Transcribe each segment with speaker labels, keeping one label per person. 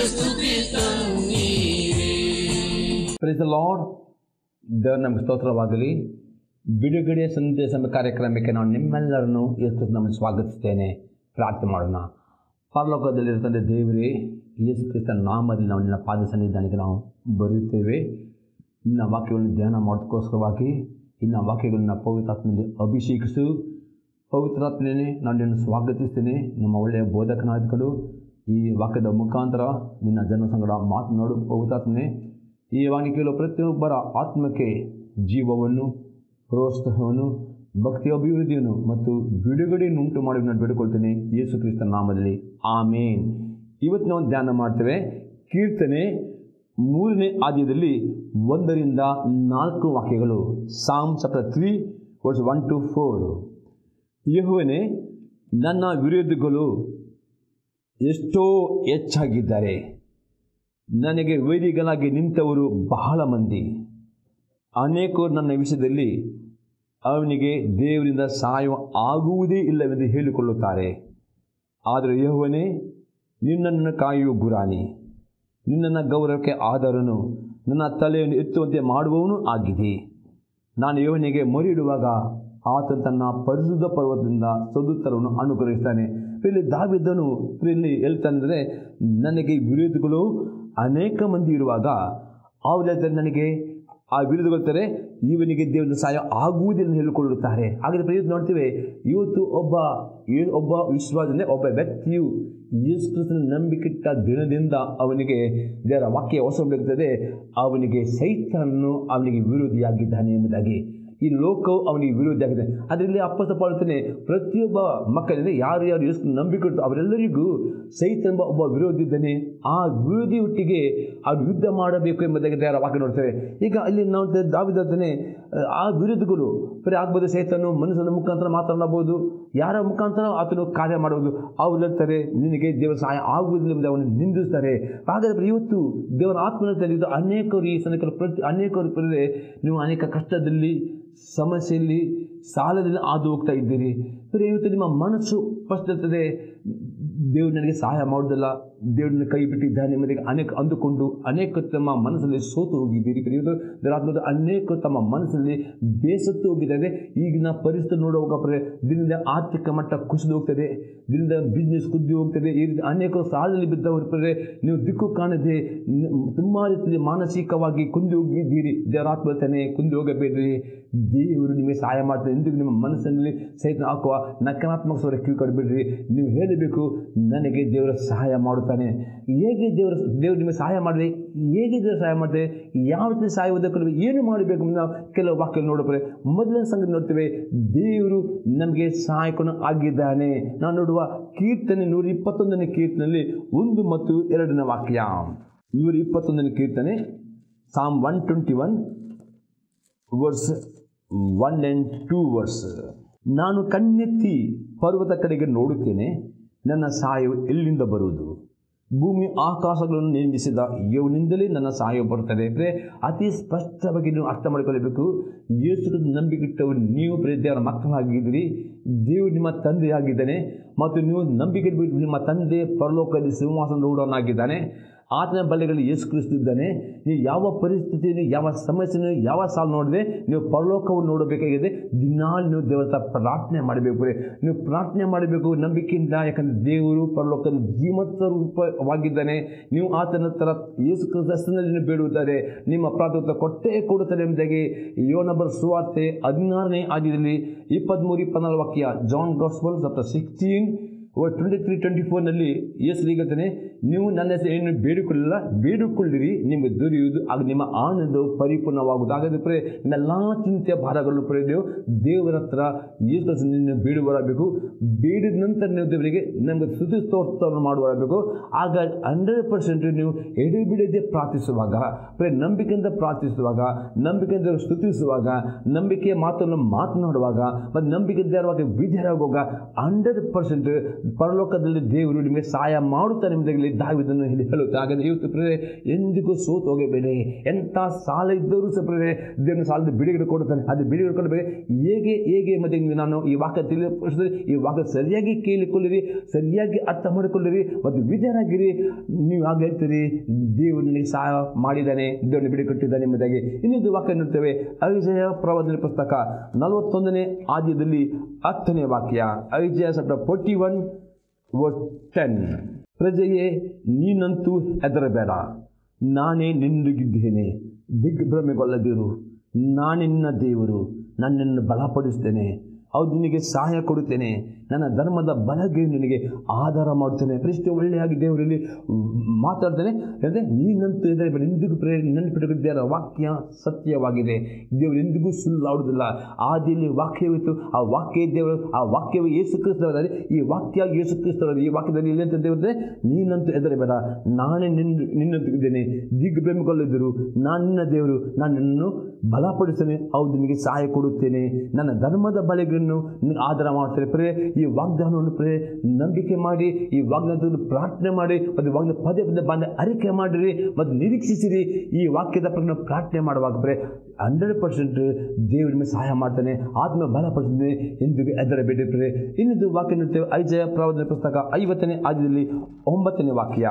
Speaker 1: ಸ್ತುತಿ ತನ್ನೀರೇ
Speaker 2: praise the lord ದೇವರ ನಮಗೆ ಸ್ತೋತ್ರವಾಗಲಿ ಬಿಡುಗಡೆ ಸಂದೇಶ ಎಂಬ ಕಾರ್ಯಕ್ರಮಕ್ಕೆ ನಾನು ನಿಮ್ಮೆಲ್ಲರನ್ನು ಯೇಸು ನಮ್ಮನ್ನು ಸ್ವಾಗತಿಸ್ತೇನೆ ಪ್ರಾರ್ಥನೆ ಮಾಡೋಣ ಪರಲೋಕದಲ್ಲಿರೋ ತಂದೆ ದೇವರೇ ಯೇಸು ಕ್ರಿಸ್ತನ ನಾಮದಲ್ಲಿ ನಾವು ನಿನ್ನ ಪಾದ ಸನ್ನಿಧಾನಕ್ಕೆ ನಾವು ಬರುತ್ತೇವೆ ನಿನ್ನ ವಾಕ್ಯಗಳನ್ನು ಧ್ಯಾನ ಮಾಡೋದಕ್ಕೋಸ್ಕರವಾಗಿ ಇನ್ನ ವಾಕ್ಯಗಳನ್ನ ಪವಿತ್ರಾತ್ಮನಲ್ಲಿ ಅಭಿಷೇಕಿಸು ಪವಿತ್ರಾತ್ಮನೇ ನಾನು ನಿನ್ನನ್ನು ಸ್ವಾಗತಿಸ್ತೇನೆ ನಮ್ಮ ಒಳ್ಳೆಯ ಬೋಧಕನಾದ್ಕೊಂಡು ಈ ವಾಕ್ಯದ ಮುಖಾಂತರ ನಿನ್ನ ಜನ ಸಂಗಡ ಮಾತನಾಡು ಪವಿತ್ರಾತ್ಮನೇ ಈ ವಾಣಿ ಕೇಳುವ ಪ್ರತಿಯೊಬ್ಬರ ಆತ್ಮಕ್ಕೆ ಜೀವವನ್ನು ಪ್ರೋತ್ಸಾಹವನ್ನು ಭಕ್ತಿ ಅಭಿವೃದ್ಧಿಯನ್ನು ಮತ್ತು ಬಿಡುಗಡೆಯನ್ನು ಉಂಟು ಮಾಡಿ ನಾನು ಬೇಡಿಕೊಳ್ತೇನೆ ಯೇಸು ಕ್ರಿಸ್ತನ ನಾಮದಲ್ಲಿ ಆಮೇನ್ ಇವತ್ತು ನಾವು ಧ್ಯಾನ ಮಾಡ್ತೇವೆ ಕೀರ್ತನೆ ಮೂರನೇ ಆದ್ಯದಲ್ಲಿ ಒಂದರಿಂದ ನಾಲ್ಕು ವಾಕ್ಯಗಳು psalm chapter three verse one to four ಯೆಹೋವನೇ ನನ್ನ ವಿರೋಧಿಗಳು ಎಷ್ಟೋ ಹೆಚ್ಚಾಗಿದ್ದಾರೆ ನನಗೆ ವೈರಿಗಳಾಗಿ ನಿಂತವರು ಬಹಳ ಮಂದಿ ಅನೇಕರು ನನ್ನ ವಿಷಯದಲ್ಲಿ ಅವನಿಗೆ ದೇವರಿಂದ ಸಹಾಯ ಆಗುವುದೇ ಇಲ್ಲವೆಂದು ಹೇಳಿಕೊಳ್ಳುತ್ತಾರೆ ಆದರೆ ಯಹೋವನೇ ನಿನ್ನನ್ನು ಕಾಯುವ ಗುರಾಣಿ ನಿನ್ನನ್ನು ಗೌರವಕ್ಕೆ ಆಧಾರನು ನನ್ನ ತಲೆಯನ್ನು ಎತ್ತುವಂತೆ ಮಾಡುವವನು ಆಗಿದೆ ನಾನು ಯೋವನಿಗೆ ಮೊರೆಯಿಡುವಾಗ ಆತ ತನ್ನ ಪರಿಶುದ್ಧ ಪರ್ವತದಿಂದ ಸದುತ್ತರವನ್ನು ಅನುಗ್ರಹಿಸ್ತಾನೆ ಇಲ್ಲಿ ದಾವಿದ್ದನು ಇಲ್ಲಿ ಹೇಳ್ತಾನೆಂದರೆ ನನಗೆ ವಿರೋಧಿಗಳು ಅನೇಕ ಮಂದಿ ಇರುವಾಗ ಅವ್ರು ಹೇಳ್ತಾರೆ ನನಗೆ ಆ ವಿರೋಧಿಗೊಳ್ತಾರೆ ಇವನಿಗೆ ದೇವರ ಸಹಾಯ ಆಗುವುದಿಲ್ಲ ಎಂದು ಹೇಳಿಕೊಳ್ಳುತ್ತಾರೆ ಹಾಗಾದರೆ ಪ್ರಯೋಜನ ನೋಡ್ತೇವೆ ಇವತ್ತು ಒಬ್ಬ ಏ- ಒಬ್ಬ ವಿಶ್ವಾಸದಿಂದ ಒಬ್ಬ ವ್ಯಕ್ತಿಯು ಯೇಸು ಕ್ರಿಸ್ತನ ನಂಬಿಕೆಟ್ಟ ದಿನದಿಂದ ಅವನಿಗೆ ದೇವರ ವಾಕ್ಯ ಹೊಸಬಡುತ್ತದೆ ಅವನಿಗೆ ಸೈತಾನನು ಅವನಿಗೆ ವಿರೋಧಿಯಾಗಿದ್ದಾನೆ ಎಂಬುದಾಗಿ ಈ ಲೋಕವು ಅವನಿಗೆ ವಿರೋಧಿಯಾಗಿದೆ ಅದರಲ್ಲಿ ಅಪ್ಪಸ ಪಾಡುತ್ತಾನೆ ಪ್ರತಿಯೊಬ್ಬ ಮಕ್ಕಳಿಂದ ಯಾರು ಯಾರು ಯೇಸು ನಂಬಿಕೆ ಇಡ್ತಾರೋ ಅವರೆಲ್ಲರಿಗೂ ಸೈತ ಎಂಬ ಒಬ್ಬ ವಿರೋಧಿ ಇದ್ದಾನೆ ಆ ವಿರೋಧಿ ಒಟ್ಟಿಗೆ ಅವ್ರು ಯುದ್ಧ ಮಾಡಬೇಕು ಎಂಬುದಾಗಿ ದೇವರ ವಾಕ್ಯ ನೋಡ್ತೇವೆ ಈಗ ಅಲ್ಲಿ ನಾವು ದಾವಿದಾನೆ ಆ ವಿರೋಧಿಗಳು ಬರೀ ಆಗ್ಬೋದು ಸೈತನು ಮನುಷ್ಯನ ಮುಖಾಂತರ ಮಾತನಾಡಬಹುದು ಯಾರ ಮುಖಾಂತರ ಆತನು ಕಾರ್ಯ ಮಾಡುವುದು ಅವ್ರು ಹೇಳ್ತಾರೆ ನಿನಗೆ ದೇವರ ಸಹಾಯ ಆಗುವುದಿಲ್ಲ ಎಂದು ಅವನು ನಿಂದಿಸ್ತಾರೆ ಹಾಗಾದರೆ ಇವತ್ತು ದೇವರ ಆತ್ಮನಲ್ಲಿ ಅನೇಕರು ಈ ಸನಕಲು ಪ್ರತಿ ಅನೇಕರು ಬರದೆ ನೀವು ಅನೇಕ ಕಷ್ಟದಲ್ಲಿ ಸಮಸ್ಯೆಯಲ್ಲಿ ಸಾಲದಲ್ಲಿ ಹಾದು ಹೋಗ್ತಾ ಇದ್ದೀರಿ ಬರೀ ಇವತ್ತು ನಿಮ್ಮ ಮನಸ್ಸು ಫಸ್ಟ್ ಇರ್ತದೆ ದೇವರು ನನಗೆ ಸಹಾಯ ಮಾಡೋದಿಲ್ಲ ದೇವರನ್ನ ಕೈ ಬಿಟ್ಟಿದ್ದಾನೆ ಎಂಬುದಾಗಿ ಅನೇಕ ಅಂದುಕೊಂಡು ಅನೇಕ ತಮ್ಮ ಮನಸ್ಸಲ್ಲಿ ಸೋತು ಹೋಗಿದ್ದೀರಿ ಬರೀ ಇವತ್ತು ದೇವರಾತ್ಮದ ಅನೇಕ ತಮ್ಮ ಮನಸ್ಸಲ್ಲಿ ಬೇಸತ್ತು ಹೋಗಿದ್ದಾರೆ ಈಗಿನ ಪರಿಸ್ಥಿತಿ ನೋಡುವಾಗ ಬರೀ ದಿನದಿಂದ ಆರ್ಥಿಕ ಮಟ್ಟ ಕುಸಿದು ಹೋಗ್ತದೆ ದಿನದಿಂದ ಬಿಸ್ನೆಸ್ ಕುದ್ದು ಹೋಗ್ತದೆ ಈ ರೀತಿ ಅನೇಕರು ಸಾಲದಲ್ಲಿ ಬಿದ್ದವರು ಬರೀ ನೀವು ದಿಕ್ಕು ಕಾಣದೆ ತುಂಬ ರೀತಿಯಲ್ಲಿ ಮಾನಸಿಕವಾಗಿ ಕುಂದಿ ಹೋಗಿದ್ದೀರಿ ದೇವರಾತ್ಮ ತಾನೆ ಕುಂದಿ ಹೋಗಬೇಡ್ರಿ ದೇವರು ನಿಮಗೆ ಸಹಾಯ ಮಾಡ್ತಾರೆ ಎಂದಿಗೂ ನಿಮ್ಮ ಮನಸ್ಸಿನಲ್ಲಿ ಸಹಿತ ಹಾಕುವ ನಕಾರಾತ್ಮಕ ಸ್ವರ ಕಿವಿ ಕೊಡಬೇಡ್ರಿ ನೀವು ಹೇಳಬೇಕು ನನಗೆ ದೇವರ ಸಹಾಯ ಮಾಡುತ್ತಾನೆ ಹೇಗೆ ದೇವರ ದೇವರು ನಿಮಗೆ ಸಹಾಯ ಮಾಡಿದೆ ಹೇಗೆ ದೇವರು ಸಹಾಯ ಮಾಡ್ತಾರೆ ಯಾವ ರೀತಿ ಸಹಾಯ ಒದಗಲು ಏನು ಮಾಡಬೇಕು ಅಂತ ನಾವು ಕೆಲವು ವಾಕ್ಯ ನೋಡಬೇಕು ಮೊದಲನೇ ಸಂಗತಿ ನೋಡ್ತೇವೆ ದೇವರು ನಮಗೆ ಸಹಾಯಕನು ಆಗಿದ್ದಾನೆ ನಾವು ನೋಡುವ ಕೀರ್ತನೆ ನೂರ ಇಪ್ಪತ್ತೊಂದನೇ ಕೀರ್ತನೆಯಲ್ಲಿ ಒಂದು ಮತ್ತು ಎರಡನೇ ವಾಕ್ಯ ನೂರ ಇಪ್ಪತ್ತೊಂದನೇ ಕೀರ್ತನೆ psalm one twenty one verse one and two verse ನಾನು ಕಣ್ಣೆತ್ತಿ ಪರ್ವತ ಕಡೆಗೆ ನೋಡುತ್ತೇನೆ ನನ್ನ ಸಹಾಯವು ಎಲ್ಲಿಂದ ಬರುವುದು ಭೂಮಿ ಆಕಾಶಗಳನ್ನು ನಿರ್ಮಿಸಿದ ಇವನಿಂದಲೇ ನನ್ನ ಸಹಾಯ ಬರುತ್ತದೆ ಅಂದರೆ ಅತಿ ಸ್ಪಷ್ಟವಾಗಿ ನೀವು ಅರ್ಥ ಮಾಡಿಕೊಳ್ಳಬೇಕು ಯೇಸು ನಂಬಿಕೆಟ್ಟವರು ನೀವು ಪ್ರಿಯ ದೇವರ ಮಕ್ಕಳಾಗಿದ್ದೀರಿ ದೇವರು ನಿಮ್ಮ ತಂದೆಯಾಗಿದ್ದಾನೆ ಮತ್ತು ನೀವು ನಂಬಿಕೆ ಬಿಟ್ಟು ನಿಮ್ಮ ತಂದೆ ಪರಲೋಕದಲ್ಲಿ ಸಿಂಹಾಸನ ರೂಢನಾಗಿದ್ದಾನೆ ಆತನ ಬಲೆಗಳಲ್ಲಿ ಯೇಸು ಕ್ರಿಸ್ತಿದ್ದಾನೆ ನೀವು ಯಾವ ಪರಿಸ್ಥಿತಿಯನ್ನು ಯಾವ ಸಮಸ್ಯೆಯನ್ನು ಯಾವ ಸಾಲು ನೋಡಿದೆ ನೀವು ಪರಲೋಕವನ್ನು ನೋಡಬೇಕಾಗಿದೆ ದಿನಾಲು ನೀವು ದೇವರ ಹತ್ರ ಪ್ರಾರ್ಥನೆ ಮಾಡಬೇಕು ಬರೀ ನೀವು ಪ್ರಾರ್ಥನೆ ಮಾಡಬೇಕು ನಂಬಿಕೆಯಿಂದ ಯಾಕಂದರೆ ದೇವರು ಪರಲೋಕದಲ್ಲಿ ಜೀವಂತ ರೂಪವಾಗಿದ್ದಾನೆ ನೀವು ಆತನ ಹತ್ರ ಯೇಸು ಕ್ರಿಸ್ತನಲ್ಲಿ ನೀವು ಬೇಡುತ್ತಾರೆ ನಿಮ್ಮ ಪ್ರಾರ್ಥನೆ ಕೊಟ್ಟೇ ಕೊಡುತ್ತಾರೆ ಎಂಬುದಾಗಿ ಯೋನಬರ್ ಸುವಾರ್ತೆ ಹದಿನಾರನೇ ಆದ್ಯದಲ್ಲಿ ಇಪ್ಪತ್ತ್ಮೂರು ಇಪ್ಪತ್ನಾಲ್ಕು ವಾಕ್ಯ John gospel chapter sixteen twenty three twenty ಫೋರ್ನಲ್ಲಿ ಯೇಸು ಹೇಳ್ತಾನೆ ನೀವು ನನ್ನ ಹೆಸರು ಏನು ಬೇಡಿಕೊಳ್ಳಿಲ್ಲ ಬೇಡಿಕೊಳ್ಳಿರಿ ನಿಮಗೆ ದೊರೆಯುವುದು ಆಗ ನಿಮ್ಮ ಆನಂದವು ಪರಿಪೂರ್ಣವಾಗುವುದು ಹಾಗಾದರೆ ಪ್ರೇ ನಿಮ್ಮೆಲ್ಲ ಚಿಂತೆಯ ಭಾರಗಳನ್ನು ಪಡೆ ನೀವು ದೇವರ ಹತ್ರ ಯೇಸು ನಿನ್ನ ಬೇಡಿ ಬರಬೇಕು ಬೇಡಿದ ನಂತರ ನೀವು ದೇವರಿಗೆ ನಮಗೆ ಸ್ತುತಿ ಸ್ತೋತ್ರವನ್ನು ಮಾಡಿ ಬರಬೇಕು ಆಗ ಹಂಡ್ರೆಡ್ ಪರ್ಸೆಂಟ್ ನೀವು ಎಡೆ ಬಿಡದೆ ಪ್ರಾರ್ಥಿಸುವಾಗ ಪ್ರೇ ನಂಬಿಕೆಯಿಂದ ಪ್ರಾರ್ಥಿಸುವಾಗ ನಂಬಿಕೆಯಿಂದ ಸ್ತುತಿಸುವಾಗ ನಂಬಿಕೆಯ ಮಾತನ್ನು ಮಾತನಾಡುವಾಗ ಮತ್ತು ನಂಬಿಕೆಯಿಂದ ವಿಧಿಯಾಗುವಾಗ ಹಂಡ್ರೆಡ್ ಪರ್ಸೆಂಟ್ ಪರಲೋಕದಲ್ಲಿ ದೇವರು ನಿಮಗೆ ಸಹಾಯ ಮಾಡುತ್ತಾರೆ ಎಂಬುದಾಗಲಿ ದಾವಿದನ್ನು ಇಲ್ಲಿ ಹೇಳುತ್ತೆ ಹಾಗಾದ್ರೆ ಇವತ್ತು ಪ್ರೇರೆ ಎಂದಿಗೂ ಸೋತು ಹೋಗಬೇಡಿ ಎಂಥ ಸಾಲ ಇದ್ದರೂ ಸಹ ಪ್ರೇರೆ ದೇವನ ಸಾಲದ ಬಿಡುಗಡೆ ಕೊಡುತ್ತಾನೆ ಅದು ಬಿಡುಗಡೆ ಕೊಡಬೇಕು ಹೇಗೆ ಹೇಗೆ ಮತ್ತೆ ನಾನು ಈ ವಾಕ್ಯ ತಿಳಿಪಡಿಸಿದ್ರೆ ಈ ವಾಕ್ಯ ಸರಿಯಾಗಿ ಕೇಳಿಕೊಳ್ಳಿರಿ ಸರಿಯಾಗಿ ಅರ್ಥ ಮಾಡಿಕೊಳ್ಳಿರಿ ಮತ್ತು ವಿದ್ಯಾರಾಗಿರಿ ನೀವು ಹಾಗೆ ಹೇಳ್ತೀರಿ ದೇವರು ನನಗೆ ಸಹಾಯ ಮಾಡಿದ್ದಾನೆ ದೇವರನ್ನು ಬಿಡಿ ಕೊಟ್ಟಿದ್ದಾನೆ ಎಂಬುದಾಗಿ ಇನ್ನೊಂದು ವಾಕ್ಯ ನೋಡ್ತೇವೆ ಐಜಯ ಪ್ರವಾದನೆ ಪುಸ್ತಕ ನಲವತ್ತೊಂದನೇ ಆದ್ಯದಲ್ಲಿ ಹತ್ತನೇ ವಾಕ್ಯ Isaiah chapter forty one verse ten ಪ್ರಜೆಯೇ ನೀನಂತೂ ಹೆದರಬೇಡ ನಾನೇ ನಿನ್ನೊಗಿದ್ದೇನೆ ದಿಗ್ಭ್ರಮೆಗೊಳ್ಳದಿರು ನಾನಿನ್ನ ದೇವರು ನನ್ನನ್ನು ಬಲಪಡಿಸ್ತೇನೆ ಹೌದು ನಿನಗೆ ಸಹಾಯ ಕೊಡುತ್ತೇನೆ ನನ್ನ ಧರ್ಮದ ಬಲಗೆ ನಿನಗೆ ಆಧಾರ ಮಾಡುತ್ತೇನೆ ಪ್ರಶ್ನೆ ಒಳ್ಳೆಯಾಗಿ ದೇವರಲ್ಲಿ ಮಾತಾಡ್ತೇನೆ ಅಂದರೆ ನೀನಂತೂ ಎದುರು ಬೇಡ ಎಂದಿಗೂ ಪ್ರೇರಣೆ ನೆನಪಿಟ್ಟುಕೊಂಡಿದ್ದಾರೆ ವಾಕ್ಯ ಸತ್ಯವಾಗಿದೆ ದೇವರು ಎಂದಿಗೂ ಸುಳ್ಳಾಡುವುದಿಲ್ಲ ಆದಿಯಲ್ಲಿ ವಾಕ್ಯವಿತ್ತು ಆ ವಾಕ್ಯ ದೇವರು ಆ ವಾಕ್ಯವೇ ಯೇಸು ಕ್ರಿಸ್ತವಾದರೆ ಈ ವಾಕ್ಯ ಯೇಸು ಕ್ರಿಸ್ತವಾದ ಈ ವಾಕ್ಯದಲ್ಲಿ ಎಲ್ಲಿ ಅಂತ ದೇವರೇ ನೀನಂತೂ ಹೆದರಬೇಡ ನಾನೇ ನಿನ್ನ ನಿನ್ನಂತಿದ್ದೇನೆ ದಿಗ್ಭ್ರಮೆಗೊಳ್ಳದಿರು ನಾನು ನಿನ್ನ ದೇವರು ನಾನು ನಿನ್ನನ್ನು ಬಲಪಡಿಸ್ತೇನೆ ಹೌದು ನಿನಗೆ ಸಹಾಯ ಕೊಡುತ್ತೇನೆ ನನ್ನ ಧರ್ಮದ ಬಲೆಗಳನ್ನು ನಿನಗೆ ಆಧಾರ ಮಾಡ್ತೇನೆ ಪ್ರೇ ಈ ವಾಗ್ದಾನವನ್ನು ಪ್ರೇ ನಂಬಿಕೆ ಮಾಡಿ ಈ ವಾಗ್ದಾನವನ್ನು ಪ್ರಾರ್ಥನೆ ಮಾಡಿ ಮತ್ತು ವಾಗ್ದಾನ ಪದೇ ಪದೇ ಬಂದ ಅರಿಕೆ ಮಾಡಿರಿ ಮತ್ತು ನಿರೀಕ್ಷಿಸಿರಿ ಈ ವಾಕ್ಯದ ಪ್ರಕಾರ ಪ್ರಾರ್ಥನೆ ಮಾಡುವಾಗ ಪ್ರೇ ಹಂಡ್ರೆಡ್ ಪರ್ಸೆಂಟ್ ದೇವರು ನಿಮಗೆ ಸಹಾಯ ಮಾಡ್ತಾನೆ ಆತ್ಮ ಬಲಪಡಿಸ್ತಾನೆ ಎಂದಿಗೂ ಹೆದರಬೇಡಿ ಪ್ರೇ ಇನ್ನೊಂದು ವಾಕ್ಯ ನೋಡ್ತೇವೆ ಐಜಯ ಪ್ರವಾದನ ಪುಸ್ತಕ ಐವತ್ತನೇ ಆದ್ಯದಲ್ಲಿ ಒಂಬತ್ತನೇ ವಾಕ್ಯ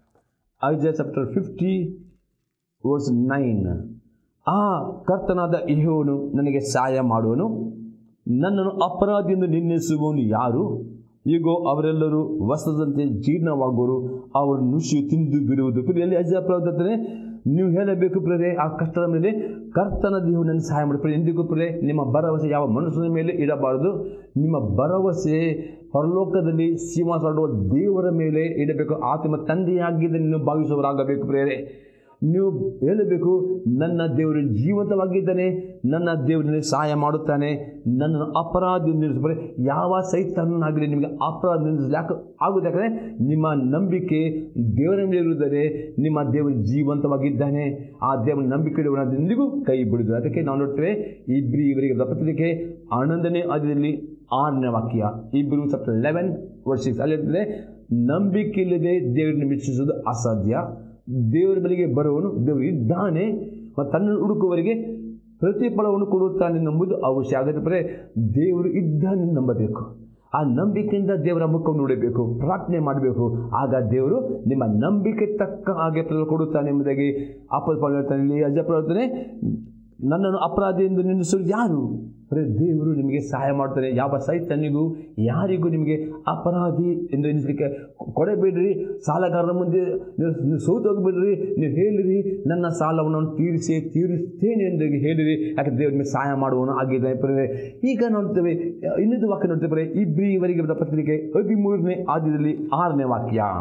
Speaker 2: Isaiah chapter fifty verse nine ಆ ಕರ್ತನಾದ ಯೆಹೋವನು ನನಗೆ ಸಹಾಯ ಮಾಡುವನು ನನ್ನನ್ನು ಅಪರಾಧಿಯಿಂದ ನಿಂದಿಸುವವನು ಯಾರು ಈಗೋ ಅವರೆಲ್ಲರೂ ವಸದಂತೆ ಜೀರ್ಣವಾಗುವರು ಅವರು ನುಸಿಯು ತಿಂದು ಬಿಡುವುದು ಎಲ್ಲಿ ಅಜ್ಜ ಅಪರಾಧನೇ ನೀವು ಹೇಳಬೇಕು ಪ್ರೇರೆ ಆ ಕಷ್ಟದ ಮೇಲೆ ಕರ್ತನ ದೇವರು ನನ್ನ ಸಹಾಯ ಮಾಡಿ ಪ್ರಿಯ ಎಂದಿಗೂ ಪ್ರಿಯರೇ ನಿಮ್ಮ ಭರವಸೆ ಯಾವ ಮನುಷ್ಯನ ಮೇಲೆ ಇಡಬಾರದು ನಿಮ್ಮ ಭರವಸೆ ಪರಲೋಕದಲ್ಲಿ ಸಿಂಹಾಸಡುವ ದೇವರ ಮೇಲೆ ಇಡಬೇಕು ಆತ್ಮ ತಂದೆಯಾಗಿದ್ದ ನೀವು ಭಾವಿಸುವವರಾಗಬೇಕು ಪ್ರೇರೆ ನೀವು ಹೇಳಬೇಕು ನನ್ನ ದೇವರು ಜೀವಂತವಾಗಿದ್ದಾನೆ ನನ್ನ ದೇವರಲ್ಲಿ ಸಹಾಯ ಮಾಡುತ್ತಾನೆ ನನ್ನನ್ನು ಅಪರಾಧ ನಿಲ್ಲಿಸಬಾರೆ ಯಾವ ಸೈತಾನನಾಗಲಿ ನಿಮಗೆ ಅಪರಾಧ ನಿಲ್ಲಿಸಲಿಕ್ಕೆ ಆಗುವುದು ಯಾಕಂದರೆ ನಿಮ್ಮ ನಂಬಿಕೆ ದೇವರ ಮೇಲೆ ಇರುವುದರೆ ನಿಮ್ಮ ದೇವರು ಜೀವಂತವಾಗಿದ್ದಾನೆ ಆ ದೇವರ ನಂಬಿಕೆ ಇಡುವನಿಗೂ ಕೈ ಬಿಡುವುದು ಅದಕ್ಕೆ ನಾವು ನೋಡ್ತೇವೆ ಇಬ್ರಿ ಇವರಿಗೆ ಪತ್ರಿಕೆ ಹನ್ನೊಂದನೇ ಆದ್ಯದಲ್ಲಿ ಆರನೇ ವಾಕ್ಯ ಇಬ್ರು ಸಪ್ತ ಲೆವೆನ್ ವರ್ಷ ಸಿಕ್ಸ್ ಅಲ್ಲಿ ಹೇಳ್ತದೆ ನಂಬಿಕೆ ಇಲ್ಲದೆ ದೇವರನ್ನು ಮೆಚ್ಚಿಸುವುದು ಅಸಾಧ್ಯ ದೇವರ ಬಳಿಗೆ ಬರುವವನು ದೇವರು ಇದ್ದಾನೆ ಮತ್ತು ತನ್ನನ್ನು ಹುಡುಕುವವರಿಗೆ ಪ್ರತಿಫಲವನ್ನು ಕೊಡುತ್ತಾನೆ ನಂಬುದು ಅವಶ್ಯ ಆಗತ್ತೆ ದೇವರು ಇದ್ದಾನೆ ನಂಬಬೇಕು ಆ ನಂಬಿಕೆಯಿಂದ ದೇವರ ಮುಖವನ್ನು ನೋಡಬೇಕು ಪ್ರಾರ್ಥನೆ ಮಾಡಬೇಕು ಆಗ ದೇವರು ನಿಮ್ಮ ನಂಬಿಕೆ ತಕ್ಕ ಹಾಗೆ ಫಲ ಕೊಡುತ್ತಾನೆ ಎಂಬುದಾಗಿ ಅಪ್ಪ ಹೇಳ್ತಾನೆ ಇಲ್ಲಿ ಅಜ್ಜಪ್ಪ ಹೇಳ್ತಾನೆ ನನ್ನನ್ನು ಅಪರಾಧಿ ಎಂದು ನಿಲ್ಲಿಸಲು ಯಾರು ಬರೀ ದೇವರು ನಿಮಗೆ ಸಹಾಯ ಮಾಡ್ತಾನೆ ಯಾವ ಸೈತನಿಗೂ ಯಾರಿಗೂ ನಿಮಗೆ ಅಪರಾಧಿ ಎಂದು ಎನಿಸಲಿಕ್ಕೆ ಕೊಡಬೇಡ್ರಿ ಸಾಲಗಾರರ ಮುಂದೆ ನೀವು ನೀವು ಸೋತು ಹೋಗ್ಬೇಡ್ರಿ ನೀವು ಹೇಳಿರಿ ನನ್ನ ಸಾಲವನ್ನು ನಾನು ತೀರಿಸಿ ತೀರಿಸ್ತೇನೆ ಎಂದು ಹೇಳಿರಿ ಯಾಕೆ ದೇವರು ನಿಮಗೆ ಸಹಾಯ ಮಾಡುವನು ಆಗಿದ್ದಾನೆ ಪ್ರೇರೆ ಈಗ ನೋಡ್ತೇವೆ ಇನ್ನೊಂದು ವಾಕ್ಯ ನೋಡ್ತೇವೆ ಪ್ರೇರೆ ಇಬ್ರಿ ಇವರಿಗೆ ಬರೆದ ಪತ್ರಿಕೆ ಹದಿಮೂರನೇ ಆದ್ಯದಲ್ಲಿ ಆರನೇ ವಾಕ್ಯ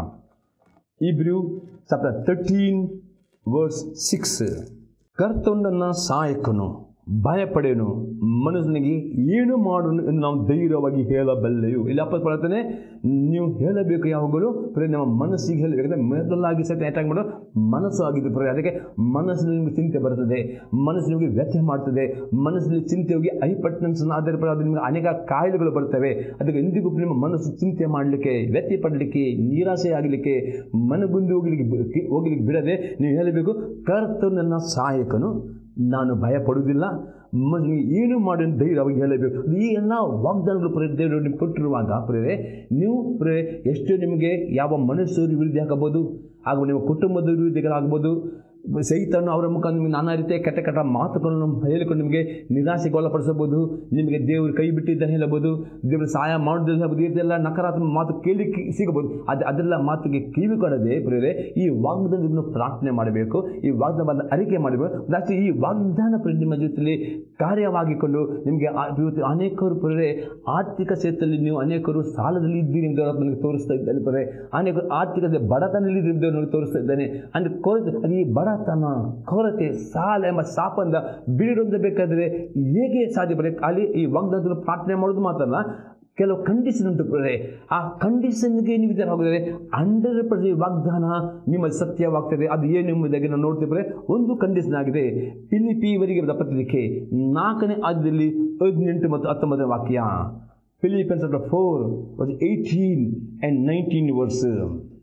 Speaker 2: Hebrews chapter thirteen verse six ಕರ್ತೊಂಡನ್ನ ಸಹಾಯಕನು ಭಯಪಡೇನು ಮನುಷ್ಯನಿಗೆ ಏನು ಮಾಡೋನು ಎಂದು ನಾವು ಧೈರ್ಯವಾಗಿ ಹೇಳಬಲ್ಲೆಯು ಇಲ್ಲಿ ಅಪ್ಪ ಹೇಳ್ತಾನೆ ನೀವು ಹೇಳಬೇಕು ಯಾವಾಗಲೂ ಪ್ರೇ ನಮ್ಮ ಮನಸ್ಸಿಗೆ ಹೇಳಬೇಕು ಯಾಕಂದರೆ ಮೊದಲಾಗಿ ಸಹಿತ ಅಟ್ಯಾಕ್ ಮಾಡೋ ಮನಸ್ಸು ಆಗಿದ್ದು ಪ್ರೇ ಅದಕ್ಕೆ ಮನಸ್ಸಿನಲ್ಲಿ ನಿಮಗೆ ಚಿಂತೆ ಬರ್ತದೆ ಮನಸ್ಸು ನಿಮಗೆ ವ್ಯಥೆ ಮಾಡ್ತದೆ ಮನಸ್ಸಿನಲ್ಲಿ ಚಿಂತೆ ಹೋಗಿ ಹೈಪಟ್ನೆನ್ಸ್ ಆಧಾರ ಪಡೆ ಅದು ನಿಮಗೆ ಅನೇಕ ಕಾಯಿಲೆಗಳು ಬರ್ತವೆ ಅದಕ್ಕೆ ಎಂದಿಗೂ ನಿಮ್ಮ ಮನಸ್ಸು ಚಿಂತೆ ಮಾಡಲಿಕ್ಕೆ ವ್ಯಥೆ ಪಡಲಿಕ್ಕೆ ನಿರಾಸೆ ಆಗಲಿಕ್ಕೆ ಮನಗುಂದು ಹೋಗಲಿಕ್ಕೆ ಹೋಗಲಿಕ್ಕೆ ಬಿಡದೆ ನೀವು ಹೇಳಬೇಕು ಕರ್ತನನ್ನ ಸಹಾಯಕನು ನಾನು ಭಯಪಡುವುದಿಲ್ಲ ಮನುಷ್ಯನಿಗೆ ಏನು ಮಾಡಿ ಅಂತ ಧೈರ್ಯವಾಗಿ ಹೇಳಬೇಕು ಈ ಎಲ್ಲ ವಾಗ್ದಾನಗಳು ಪ್ರೇ ದೇವರು ನಿಮ್ಗೆ ಕೊಟ್ಟಿರುವಾಗ ಪ್ರೇರೆ ನೀವು ಪ್ರೇ ಎಷ್ಟು ನಿಮಗೆ ಯಾವ ಮನುಷ್ಯರು ವಿರುದ್ಧ ಆಗಬಹುದು ಹಾಗೂ ನಿಮ್ಮ ಕುಟುಂಬದ ವಿರುದ್ಧಗಳಾಗ್ಬೋದು ಸಹಿತನು ಅವರ ಮುಖ ನಿಮಗೆ ನಾನಾ ರೀತಿಯ ಕೆಟ್ಟ ಕೆಟ್ಟ ಮಾತುಗಳನ್ನು ಹೇಳಿಕೊಂಡು ನಿಮಗೆ ನಿರಾಶೆಗೊಳಪಡಿಸಬಹುದು ನಿಮಗೆ ದೇವರು ಕೈ ಬಿಟ್ಟಿದ್ದಾನೆ ಹೇಳಬಹುದು ದೇವರು ಸಹಾಯ ಮಾಡೋದಿಲ್ಲ ಹೇಳ್ಬೋದು ಇದೆಲ್ಲ ನಕಾರಾತ್ಮಕ ಮಾತು ಕೇಳಿ ಸಿಗಬಹುದು ಅದು ಅದೆಲ್ಲ ಮಾತಿಗೆ ಕಿವಿ ಕೊಡದೆ ಪ್ರೇರೆ ಈ ವಾಗ್ದಾನವನ್ನು ಪ್ರಾರ್ಥನೆ ಮಾಡಬೇಕು ಈ ವಾಗ್ದಾನ ಅರಿಕೆ ಮಾಡಬೇಕು ಅಷ್ಟು ಈ ವಾಗ್ದಾನ ಪ್ರೇರೆ ನಿಮ್ಮ ಜೊತೆಯಲ್ಲಿ ಕಾರ್ಯವಾಗಿಕೊಂಡು ನಿಮಗೆ ಆ- ಇವತ್ತು ಅನೇಕರು ಪ್ರೇರೆ ಆರ್ಥಿಕ ಕ್ಷೇತ್ರದಲ್ಲಿ ನೀವು ಅನೇಕರು ಸಾಲದಲ್ಲಿ ಇದ್ದೀರಿ ಎಂದು ದೇವರು ನನಗೆ ತೋರಿಸ್ತಾ ಇದ್ದಾನೆ ಪ್ರೇರೆ ಅನೇಕರು ಆರ್ಥಿಕತೆ ಬಡತನದಲ್ಲಿ ಇದ್ದೀರಿ ಎಂದು ದೇವರು ನನಗೆ ತೋರಿಸ್ತಾ ಇದ್ದಾನೆ ಅಂದರೆ ಕೊರತೆ ಅದು ಈ ಬಡತನ ಕೊರತೆ ಸಾಲ ಎಂಬ ಶಾಪಂದ ಬೇಕಾದರೆ ಹೇಗೆ ಸಾಧ್ಯ ಬರೀ ಖಾಲಿ ಈ ವಾಗ್ದಾನವನ್ನು ಪ್ರಾರ್ಥನೆ ಮಾಡೋದು ಮಾತ್ರ ಅಲ್ಲ ಕೆಲವು ಕಂಡೀಷನ್ ಉಂಟು ಪ್ರೇರೆ ಆ ಕಂಡೀಷನ್ಗೆ ನೀವು ಇದರ ಹೋಗಿದರೆ ಹಂಡ್ರೆಡ್ ಪರ್ಸೆಂಟ್ ವಾಗ್ದಾನ ನಿಮ್ಮ ಸತ್ಯವಾಗ್ತದೆ ಅದು ಏನು ಎಂಬುದಾಗಿ ನಾವು ನೋಡ್ತಿದ್ರೆ ಒಂದು ಕಂಡೀಷನ್ ಆಗಿದೆ ಪಿಲಿಪಿ ಇವರಿಗೆ ಬರೆದ ಪತ್ರಿಕೆ ನಾಲ್ಕನೇ ಆದ್ಯದಲ್ಲಿ ಹದಿನೆಂಟು ಮತ್ತು ಹತ್ತೊಂಬತ್ತನೇ ವಾಕ್ಯ Philippians four eighteen and nineteen verse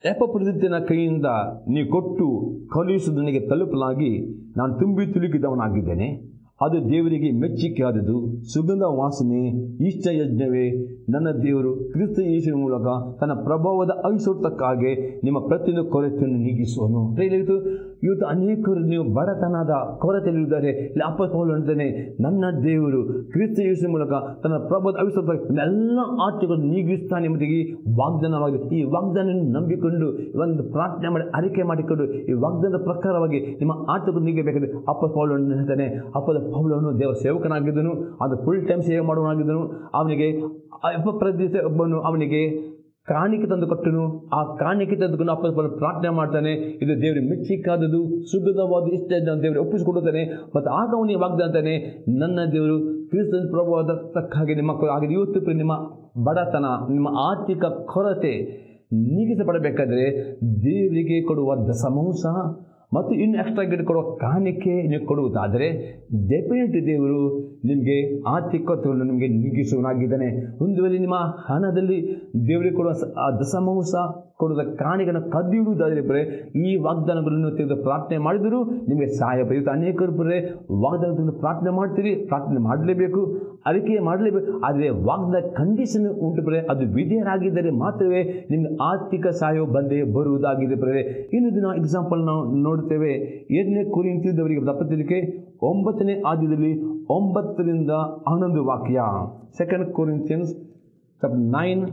Speaker 2: ಎಪಪ್ರದಿತ್ತಿನ ಕೈಯಿಂದ ನೀವು ಕೊಟ್ಟು ಕಳುಹಿಸುವುದು ನನಗೆ ತಲುಪಲಾಗಿ ನಾನು ತುಂಬಿ ತುಳುಕಿದವನಾಗಿದ್ದೇನೆ ಅದು ದೇವರಿಗೆ ಮೆಚ್ಚಿಕೆಯಾದದು ಸುಗಂಧ ವಾಸನೆ ಇಷ್ಟ ಯಜ್ಞವೇ ನನ್ನ ದೇವರು ಕ್ರಿಸ್ತ ಯೇಸುವಿನ ಮೂಲಕ ತನ್ನ ಪ್ರಭಾವದ ಐಶ್ವರ್ತಕ್ಕಾಗಿ ನಿಮ್ಮ ಪ್ರತಿಯೊಂದು ಕೊರತೆಯನ್ನು ನೀಗಿಸುವನು ಪ್ರೇರಿತು ಇವತ್ತು ಅನೇಕರು ನೀವು ಬಡತನದ ಕೊರತೆಯಲ್ಲಿದ್ದಾರೆ ಇಲ್ಲಿ ಅಪ್ಪ ಪೌಲು ಅಂತಾನೆ ನನ್ನ ದೇವರು ಕ್ರಿಸ್ತ ಯೇಸುವಿನ ಮೂಲಕ ತನ್ನ ಪ್ರಭಾವದ ಐಶ್ವರ್ತ ಎಲ್ಲ ಆಟಗಳನ್ನು ನೀಗಿಸ್ತಾನೆ ಎಂಬುದಾಗಿ ವಾಗ್ದಾನವಾಗಿದೆ ಈ ವಾಗ್ದಾನ ನಂಬಿಕೊಂಡು ಒಂದು ಪ್ರಾರ್ಥನೆ ಮಾಡಿ ಅರಿಕೆ ಮಾಡಿಕೊಂಡು ಈ ವಾಗ್ದಾನದ ಪ್ರಕಾರವಾಗಿ ನಿಮ್ಮ ಆಟಗಳು ನೀಗಬೇಕಾದ್ರೆ ಅಪ್ಪ ಪೌಲನ್ನು ಹೇಳ್ತಾನೆ ಅಪ್ಪದ ಪೌಲನು ದೇವರ ಸೇವಕನಾಗಿದ್ದನು ಅದು ಫುಲ್ ಟೈಮ್ ಸೇವೆ ಮಾಡುವನಾಗಿದ್ದನು ಅವನಿಗೆ ಅಪ್ಪ ಪ್ರದೇಶ ಒಬ್ಬನು ಅವನಿಗೆ ಕಾಣಿಕೆ ತಂದು ಕೊಟ್ಟನು ಆ ಕಾಣಿಕೆ ತಂದುಕೊಂಡು ಅಪ್ಪ ಪೌಲನು ಪ್ರಾರ್ಥನೆ ಮಾಡ್ತಾನೆ ಇದು ದೇವರಿಗೆ ಮೆಚ್ಚಿಕಾದದು ಸುಗಧವಾದ ಇಷ್ಟ ದೇವರಿಗೆ ಒಪ್ಪಿಸಿಕೊಡುತ್ತಾನೆ ಮತ್ತು ಆಗ ಅವನಿಗೆ ವಾಗ್ದಾನ ಅಂತಾನೆ ನನ್ನ ದೇವರು ಕ್ರಿಸ್ತನ ಪ್ರಭಾವದ ತಕ್ಕಾಗಿ ನಿಮ್ಮ ಕೊ- ಹಾಗೆ ಇವತ್ತು ಪ್ರಿಯ ನಿಮ್ಮ ಬಡತನ ನಿಮ್ಮ ಆರ್ಥಿಕ ಕೊರತೆ ನೀಗಿಸಪಡಬೇಕಾದ್ರೆ ದೇವರಿಗೆ ಕೊಡುವ ದಸಮಾಂಶ ಮತ್ತು ಇನ್ನು ಎಕ್ಸ್ಟ್ರಾ ಗಿಡ ಕೊಡುವ ಕಾಣಿಕೆ ನೀವು ಕೊಡುವುದಾದರೆ ಡೆಫಿನೆಟ್ ದೇವರು ನಿಮಗೆ ಆರ್ಥಿಕತೆಯನ್ನು ನಿಮಗೆ ನೀಗಿಸುವನಾಗಿದ್ದಾನೆ ಒಂದು ವೇಳೆ ನಿಮ್ಮ ಹಣದಲ್ಲಿ ದೇವರಿಗೆ ಕೊಡುವ ಸ- ಆ ದಸಮಾಂಶ ಕೊಡುವ ಕಾಣಿಕೆಯನ್ನು ಕದ್ದಿಡುವುದಾದರೆ ಬರೇ ಈ ವಾಗ್ದಾನಗಳನ್ನು ತೆಗೆದು ಪ್ರಾರ್ಥನೆ ಮಾಡಿದರೂ ನಿಮಗೆ ಸಹಾಯ ಪಡೆಯುತ್ತೆ ಅನೇಕರು ಬರೇ ವಾಗ್ದಾನವನ್ನು ಪ್ರಾರ್ಥನೆ ಮಾಡ್ತೀರಿ ಪ್ರಾರ್ಥನೆ ಮಾಡಲೇಬೇಕು ಅರಿಕೆ ಮಾಡಲೇಬೇಕು ಆದರೆ ವಾಗ್ದಾನ ಕಂಡೀಷನ್ ಉಂಟು ಬರೇ ಅದು ವಿಧೇಯರಾಗಿದ್ದರೆ ಮಾತ್ರವೇ ನಿಮಗೆ ಆರ್ಥಿಕ ಸಹಾಯ ಬಂದೇ ಬರುವುದಾಗಿದೆ ಬರೇ ಇನ್ನು ದಿನ ಎಕ್ಸಾಂಪಲ್ ನಾವು ನೋಡ್ತೇವೆ ಎರಡನೇ ಕುರಿತಿದ್ದವರಿಗೆ ದಪ್ಪತಿಲಿಕೆ ಒಂಬತ್ತನೇ ಆದ್ಯದಲ್ಲಿ ಒಂಬತ್ತರಿಂದ ಹನ್ನೊಂದು ವಾಕ್ಯ second Corinthians nine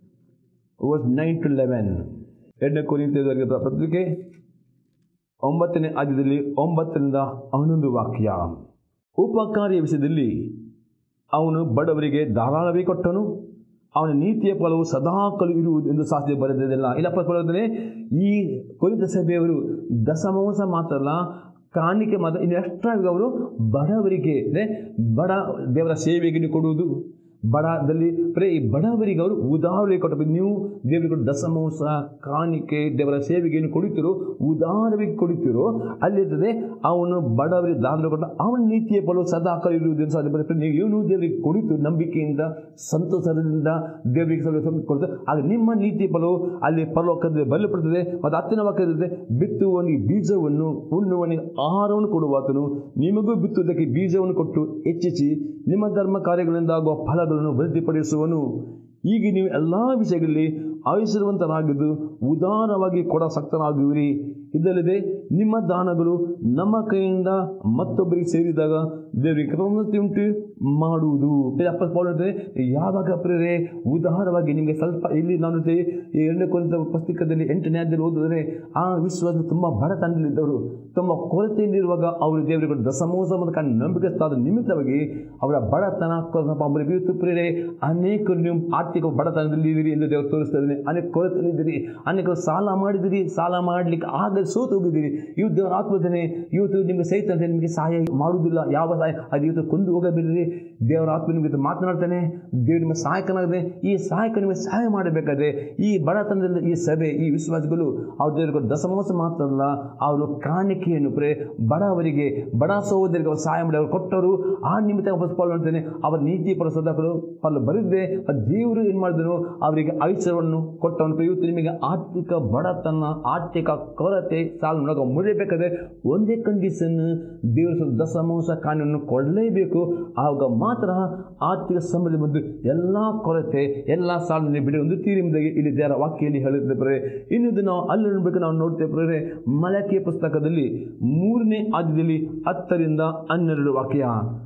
Speaker 2: verse nine to eleven ಎರಡನೇ ಕೊರಿಂತಿದ್ದವರಿಗೆ ಪತ್ರಿಕೆ ಒಂಬತ್ತನೇ ಆದ್ಯದಲ್ಲಿ ಒಂಬತ್ತರಿಂದ ಹನ್ನೊಂದು ವಾಕ್ಯ ಉಪಕಾರಿಯ ವಿಷಯದಲ್ಲಿ ಅವನು ಬಡವರಿಗೆ ಧಾರಾಳವೇ ಕೊಟ್ಟನು ಅವನ ನೀತಿಯ ಫಲವು ಸದಾಕಾಲ ಇರುವುದು ಎಂದು ಶಾಸ್ತ್ರ ಬರೆದಿಲ್ಲ ಇಲ್ಲಪ್ಪ ಬರೋದ್ರೆ ಈ ಕೊರಿತ ಸಭೆಯವರು ದಸಮಾಂಸ ಮಾತ್ರ ಅಲ್ಲ ಕಾಣಿಕೆ ಮಾತ್ರ ಇನ್ನು ಎಕ್ಸ್ಟ್ರಾ ಅವರು ಬಡವರಿಗೆ ಅಂದರೆ ಬಡ ದೇವರ ಸೇವೆಗೆ ಕೊಡುವುದು ಬಡದಲ್ಲಿ ಬರೀ ಈ ಬಡವರಿಗೆ ಅವರು ಉದಾಹರಣೆ ಕೊಟ್ಟ ನೀವು ದೇವರಿಗೆ ಕೊಟ್ಟ ದಸಮಾಂಸ ಕಾಣಿಕೆ ದೇವರ ಸೇವೆಗೆ ಏನು ಕೊಡುತ್ತೀರೋ ಉದಾಹರಣೆಗೆ ಕೊಡುತ್ತೀರೋ ಅಲ್ಲಿರ್ತದೆ ಅವನು ಬಡವರಿಗೆ ದಾನ ಕೊಟ್ಟ ಅವನ ನೀತಿಯ ಫಲವು ಸದಾಕಾಲ ಇರುವುದನ್ನು ಸಾಧ್ಯ ಬರುತ್ತೆ ನೀವು ಏನು ದೇವರಿಗೆ ಕೊಡಿತು ನಂಬಿಕೆಯಿಂದ ಸಂತೋಷದಿಂದ ದೇವರಿಗೆ ಸ್ವಲ್ಪ ಸ್ವಲ್ಪ ಕೊಡ್ತಾರೆ ಆಗ ನಿಮ್ಮ ನೀತಿಯ ಫಲವು ಅಲ್ಲಿ ಪರಲೋಕದಲ್ಲಿ ಬರಲ್ಪಡ್ತದೆ ಮತ್ತು ಹತ್ತಿನ ವಾಕ್ಯದಲ್ಲಿ ಬಿತ್ತುವವನಿಗೆ ಬೀಜವನ್ನು ಉಣ್ಣುವನಿಗೆ ಆಹಾರವನ್ನು ಕೊಡುವಾತನು ನಿಮಗೂ ಬಿತ್ತುವುದಕ್ಕೆ ಬೀಜವನ್ನು ಕೊಟ್ಟು ಹೆಚ್ಚಿಸಿ ನಿಮ್ಮ ಧರ್ಮ ಕಾರ್ಯಗಳಿಂದ ಆಗುವ ಫಲಗಳನ್ನು ವೃದ್ಧಿಪಡಿಸುವನು ಈಗ ನೀವು ಎಲ್ಲ ವಿಷಯಗಳಲ್ಲಿ ಆಯುಷ್ಯವಂತರಾಗಿದ್ದು ಉದಾರವಾಗಿ ಕೊಡ ಸಕ್ತರಾಗುವಿರಿ ಇದಲ್ಲದೆ ನಿಮ್ಮ ದಾನಗಳು ನಮ್ಮ ಕೈಯಿಂದ ಮತ್ತೊಬ್ಬರಿಗೆ ಸೇರಿದಾಗ ದೇವರಿಗೆ ಕೃತಜ್ಞತೆ ಉಂಟು ಮಾಡುವುದು ಅಪ್ಪ ಪೌಲ್ ಹೇಳ್ತಾರೆ, ಯಾವಾಗ ಪ್ರೇರೆ ಉದಾರವಾಗಿ ನಿಮಗೆ ಸ್ವಲ್ಪ ಇಲ್ಲಿ ನಾನು ಹೇಳ್ತೇವೆ, ಈ ಎರಡನೇ ಕೊರಿತ ಪುಸ್ತಕದಲ್ಲಿ ಎಂಟನೇ ಅಧ್ಯಾಯದಲ್ಲಿ ಓದಿದ್ರೆ ಆ ವಿಶ್ವಾಸ ತುಂಬ ಬಡತನದಲ್ಲಿದ್ದವರು ತುಂಬ ಕೊರತೆಯಲ್ಲಿರುವಾಗ ಅವರು ದೇವರಿಗೆ ದಸಮೋಸ ಮತ್ತು ಕಂಡು ನಂಬಿಕೆಸ್ತಾದ ನಿಮಿತ್ತವಾಗಿ ಅವರ ಬಡತನ ಸ್ವಲ್ಪ ಮುರಿಬಿತ್ತು ಪ್ರೇರೆ ಅನೇಕರು ನೀವು ಆರ್ಥಿಕ ಬಡತನದಲ್ಲಿ ಇದ್ದೀರಿ ಎಂದು ದೇವರು ತೋರಿಸ್ತಾ ಇದ್ದೀನಿ ಅನೇಕ ಕೊರತೆಯಲ್ಲಿದ್ದೀರಿ ಅನೇಕರು ಸಾಲ ಮಾಡಿದಿರಿ ಸಾಲ ಮಾಡಲಿಕ್ಕೆ ಆಗ ಸೋತು ಹೋಗಿದ್ದೀರಿ ಇವತ್ತು ದೇವರ ಆತ್ಮಜನೆ ಇವತ್ತು ನಿಮಗೆ ಸಹಿತ ನಿಮಗೆ ಸಹಾಯ ಮಾಡುವುದಿಲ್ಲ ಯಾವ ಸಹಾಯ ಅದು ಇವತ್ತು ಕೊಂದು ಹೋಗಬೇಡ್ರಿ ದೇವರ ಆತ್ಮ ನಿಮಗೆ ಇವತ್ತು ಮಾತನಾಡ್ತಾನೆ ದೇವರು ನಿಮ್ಮ ಸಹಾಯಕನಾಗಿದೆ ಈ ಸಹಾಯಕ ನಿಮಗೆ ಸಹಾಯ ಮಾಡಬೇಕಾದ್ರೆ ಈ ಬಡತನದಲ್ಲಿ ಈ ಸಭೆ ಈ ವಿಶ್ವಾಸಗಳು ಅವ್ರ ದೇವರಿಗೆ ದಸಮಾಸ ಮಾತ್ರ ಅಲ್ಲ ಅವರು ಕಾಣಿಕೆಯನ್ನು ಪ್ರೇ ಬಡವರಿಗೆ ಬಡ ಸಹೋದರಿಗೆ ಅವರು ಸಹಾಯ ಮಾಡಿ ಅವರು ಕೊಟ್ಟರು ಆ ನಿಮಿತ್ತ ವಾಪಸ್ ಪಾಲು ಮಾಡ್ತೇನೆ ಅವರ ನೀತಿ ಪರ ಸದಾಕರು ಪಾಲು ಬರೆದಿದೆ ಆ ದೇವರು ಏನು ಮಾಡಿದನು ಅವರಿಗೆ ಐಶ್ವರ್ಯವನ್ನು ಕೊಟ್ಟವನು ಇವತ್ತು ನಿಮಗೆ ಆರ್ಥಿಕ ಬಡತನ ಆರ್ಥಿಕ ಕೊರತೆ ಸಾಲ ನೋಡೋ ಮುರಿಬೇಕಾದ್ರೆ ಒಂದೇ ಕಂಡೀಷನ್ ದೇವರು ಸ್ವಲ್ಪ ದಸಮಾಂಸ ಕಾನೂನನ್ನು ಕೊಡಲೇಬೇಕು ಆವಾಗ ಮಾತ್ರ ಆರ್ಥಿಕ ಸಮೃದ್ಧಿ ಬಂದು ಎಲ್ಲ ಕೊರತೆ ಎಲ್ಲ ಸಾಲನ್ನು ಬಿಡಿ ಒಂದು ತೀರಿಮಿದಾಗಿ ಇಲ್ಲಿ ದೇವರ ವಾಕ್ಯಲ್ಲಿ ಹೇಳಿದ್ದೆ ಬರೇ ಇನ್ನೊಂದು ನಾವು ಅಲ್ಲಿ ನೋಡ್ಬೇಕು ನಾವು ನೋಡ್ತೇವೆ ಬರೇ ಮಲಕಿಯ ಪುಸ್ತಕದಲ್ಲಿ ಮೂರನೇ ಆದ್ಯದಲ್ಲಿ ಹತ್ತರಿಂದ ಹನ್ನೆರಡು ವಾಕ್ಯ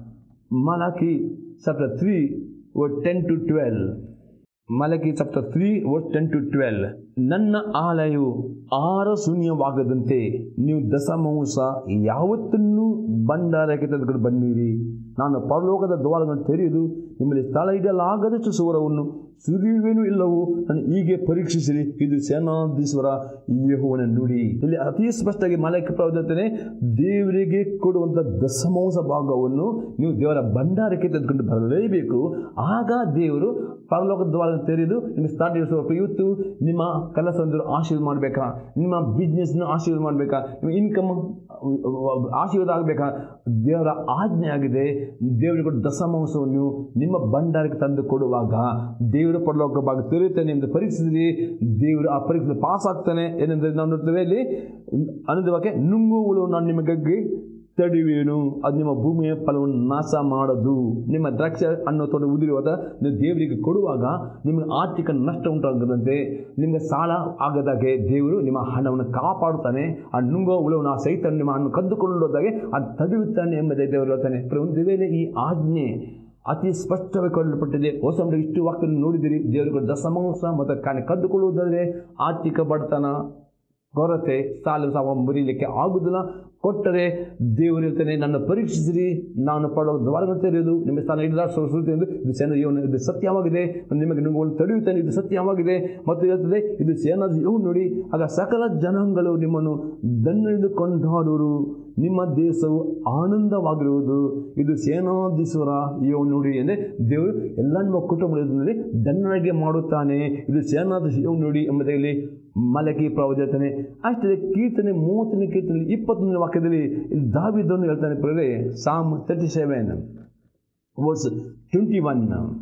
Speaker 2: Malachi chapter three ten to twelve Malachi chapter three verse ten to twelve ನನ್ನ ಆಲಯವು ಆಹಾರ ಶೂನ್ಯವಾಗದಂತೆ ನೀವು ದಸಮಾಂಸ ಯಾವತ್ತನ್ನೂ ಭಂಡಾರಕ್ಕೆ ತೆಗೆದುಕೊಂಡು ಬನ್ನಿರಿ ನಾನು ಪರಲೋಕದ ದ್ವಾರಗಳನ್ನು ತೆರೆಯುವುದು ನಿಮ್ಮಲ್ಲಿ ಸ್ಥಳ ಇಡಲಾಗದಷ್ಟು ಸುವರವನ್ನು ಸುರಿಯುವೇನು ಇಲ್ಲವೂ ನಾನು ಹೀಗೆ ಪರೀಕ್ಷಿಸಿರಿ ಇದು ಸೇನಾಧೀಶ್ವರ ಯೆಹೋವನ ನುಡಿ ಇಲ್ಲಿ ಅತಿ ಸ್ಪಷ್ಟವಾಗಿ ಮಲಕ್ಕೆ ಪ್ರವರ್ತನೆ ದೇವರಿಗೆ ಕೊಡುವಂಥ ದಸಮಾಂಸ ಭಾಗವನ್ನು ನೀವು ದೇವರ ಭಂಡಾರಕ್ಕೆ ತೆಗೆದುಕೊಂಡು ಬರಲೇಬೇಕು ಆಗ ದೇವರು ಪರಲೋಕದ ದ್ವಾರ ತೆರೆದು ನಿಮ್ಮ ಸ್ಟಾರ್ಟ್ ಇರಿಸುವ ಇವತ್ತು ನಿಮ್ಮ ಕೆಲಸವನ್ನು ಆಶೀರ್ವಾದ ಮಾಡಬೇಕಾ ನಿಮ್ಮ ಬಿಸ್ನೆಸ್ನ ಆಶೀರ್ವಾದ ಮಾಡಬೇಕಾ ನಿಮ್ಮ ಇನ್ಕಮ್ ಆಶೀರ್ವಾದ ಆಗಬೇಕಾ ದೇವರ ಆಜ್ಞೆ ಆಗಿದೆ ದೇವರಿಗೆ ಕೊಟ್ಟ ದಸಮಾಂಸವನ್ನು ನಿಮ್ಮ ಭಂಡಾರಕ್ಕೆ ತಂದು ಕೊಡುವಾಗ ದೇವರು ದೇವರ ಪರಲೋಕ ಭಾಗ ತೆರೆಯುತ್ತಾನೆ ಎಂದು ಪರೀಕ್ಷಿಸಿರಿ ದೇವರು ಆ ಪರೀಕ್ಷೆ ಪಾಸ್ ಆಗ್ತಾನೆ ಏನೆಂದರೆ ನಾವು ನೋಡ್ತೇವೆ ಇಲ್ಲಿ ಅನ್ನದ ಬಗ್ಗೆ ನುಂಗುಗಳು ನಾನು ನಿಮಗಾಗಿ ತಡಿವೇನು ಅದು ನಿಮ್ಮ ಭೂಮಿಯ ಫಲವನ್ನು ನಾಶ ಮಾಡದು ನಿಮ್ಮ ದ್ರಾಕ್ಷಿ ಅನ್ನೋ ತೋಟ ಉದುರುವಾಗ ನೀವು ದೇವರಿಗೆ ಕೊಡುವಾಗ ನಿಮಗೆ ಆರ್ಥಿಕ ನಷ್ಟ ಉಂಟಾಗದಂತೆ ನಿಮಗೆ ಸಾಲ ಆಗದಾಗೆ ದೇವರು ನಿಮ್ಮ ಹಣವನ್ನು ಕಾಪಾಡುತ್ತಾನೆ ಆ ನುಂಗೋ ಹುಳವನ್ನು ಆ ಸಹಿತ ನಿಮ್ಮ ಹಣ್ಣು ಕದ್ದುಕೊಂಡು ಹೋದಾಗೆ ಅದು ತಡೆಯುತ್ತಾನೆ ಎಂಬುದೇ ದೇವರು ಹೇಳ್ತಾನೆ ಒಂದು ವೇಳೆ ಈ ಆಜ್ಞೆ ಅತಿ ಸ್ಪಷ್ಟವಾಗಿ ಕೊಡಲ್ಪಟ್ಟಿದೆ ಹೊಸ ಮನೆಗೆ ಇಷ್ಟು ವಾಕ್ಯ ನೋಡಿದಿರಿ ದೇವರುಗಳ ದಶಮಾಂಶ ಮತ್ತು ಕಾಣೆ ಕದ್ದುಕೊಳ್ಳುವುದಾದರೆ ಆರ್ಥಿಕ ಬಡತನ ಕೊರತೆ ಸಾಲ ಸಾವ ಮುರಿಲಿಕ್ಕೆ ಆಗುವುದಿಲ್ಲ ಕೊಟ್ಟರೆ ದೇವರು ಹೇಳ್ತಾನೆ ನನ್ನ ಪರೀಕ್ಷಿಸಿರಿ ನಾನು ಪಡೋ ದ್ವಾರಗಳನ್ನು ತೆರೆಯುವುದು ನಿಮ್ಮ ಸ್ಥಾನ ಹಿಡಿದಾಡಿಸುವ ಶ್ರುತಿ ಎಂದು ಇದು ಸೇನದ ಯೋನ ಇದು ಸತ್ಯವಾಗಿದೆ ನಿಮಗೆ ನಿಮ್ಮನ್ನು ತಡೆಯುತ್ತಾನೆ ಇದು ಸತ್ಯವಾಗಿದೆ ಮತ್ತು ಹೇಳ್ತದೆ ಇದು ಸೇನದ ಯೋವು ನೋಡಿ ಆಗ ಸಕಲ ಜನಾಂಗಗಳು ನಿಮ್ಮನ್ನು ದಣ್ಣೆಂದು ಕೊಂಡಾಡುವರು ನಿಮ್ಮ ದೇಶವು ಆನಂದವಾಗಿರುವುದು ಇದು ಸೇನಾಧೀಶ್ವರ ಯೋ ನೋಡಿ ಅಂದರೆ ದೇವರು ಎಲ್ಲ ನಿಮ್ಮ ಕುಟುಂಬದಲ್ಲಿ ದಣ್ಣಗೆ ಮಾಡುತ್ತಾನೆ ಇದು ಸೇನಾಧೀಶ ಯೋ ನೋಡಿ ಎಂಬುದಾಗಿ ಮಲಕಿ ಪ್ರವಾದ ಹೇಳ್ತಾನೆ ಅಷ್ಟೇ ಕೀರ್ತನೆ ಮೂವತ್ತನೇ ಕೀರ್ತನೆ ಇಪ್ಪತ್ತೊಂದನೇ ವಾಕ್ಯದಲ್ಲಿ ಇಲ್ಲಿ ದಾವಿದನ್ನು ಹೇಳ್ತಾನೆ ಪ್ರೇರೆ psalm thirty seven verse twenty one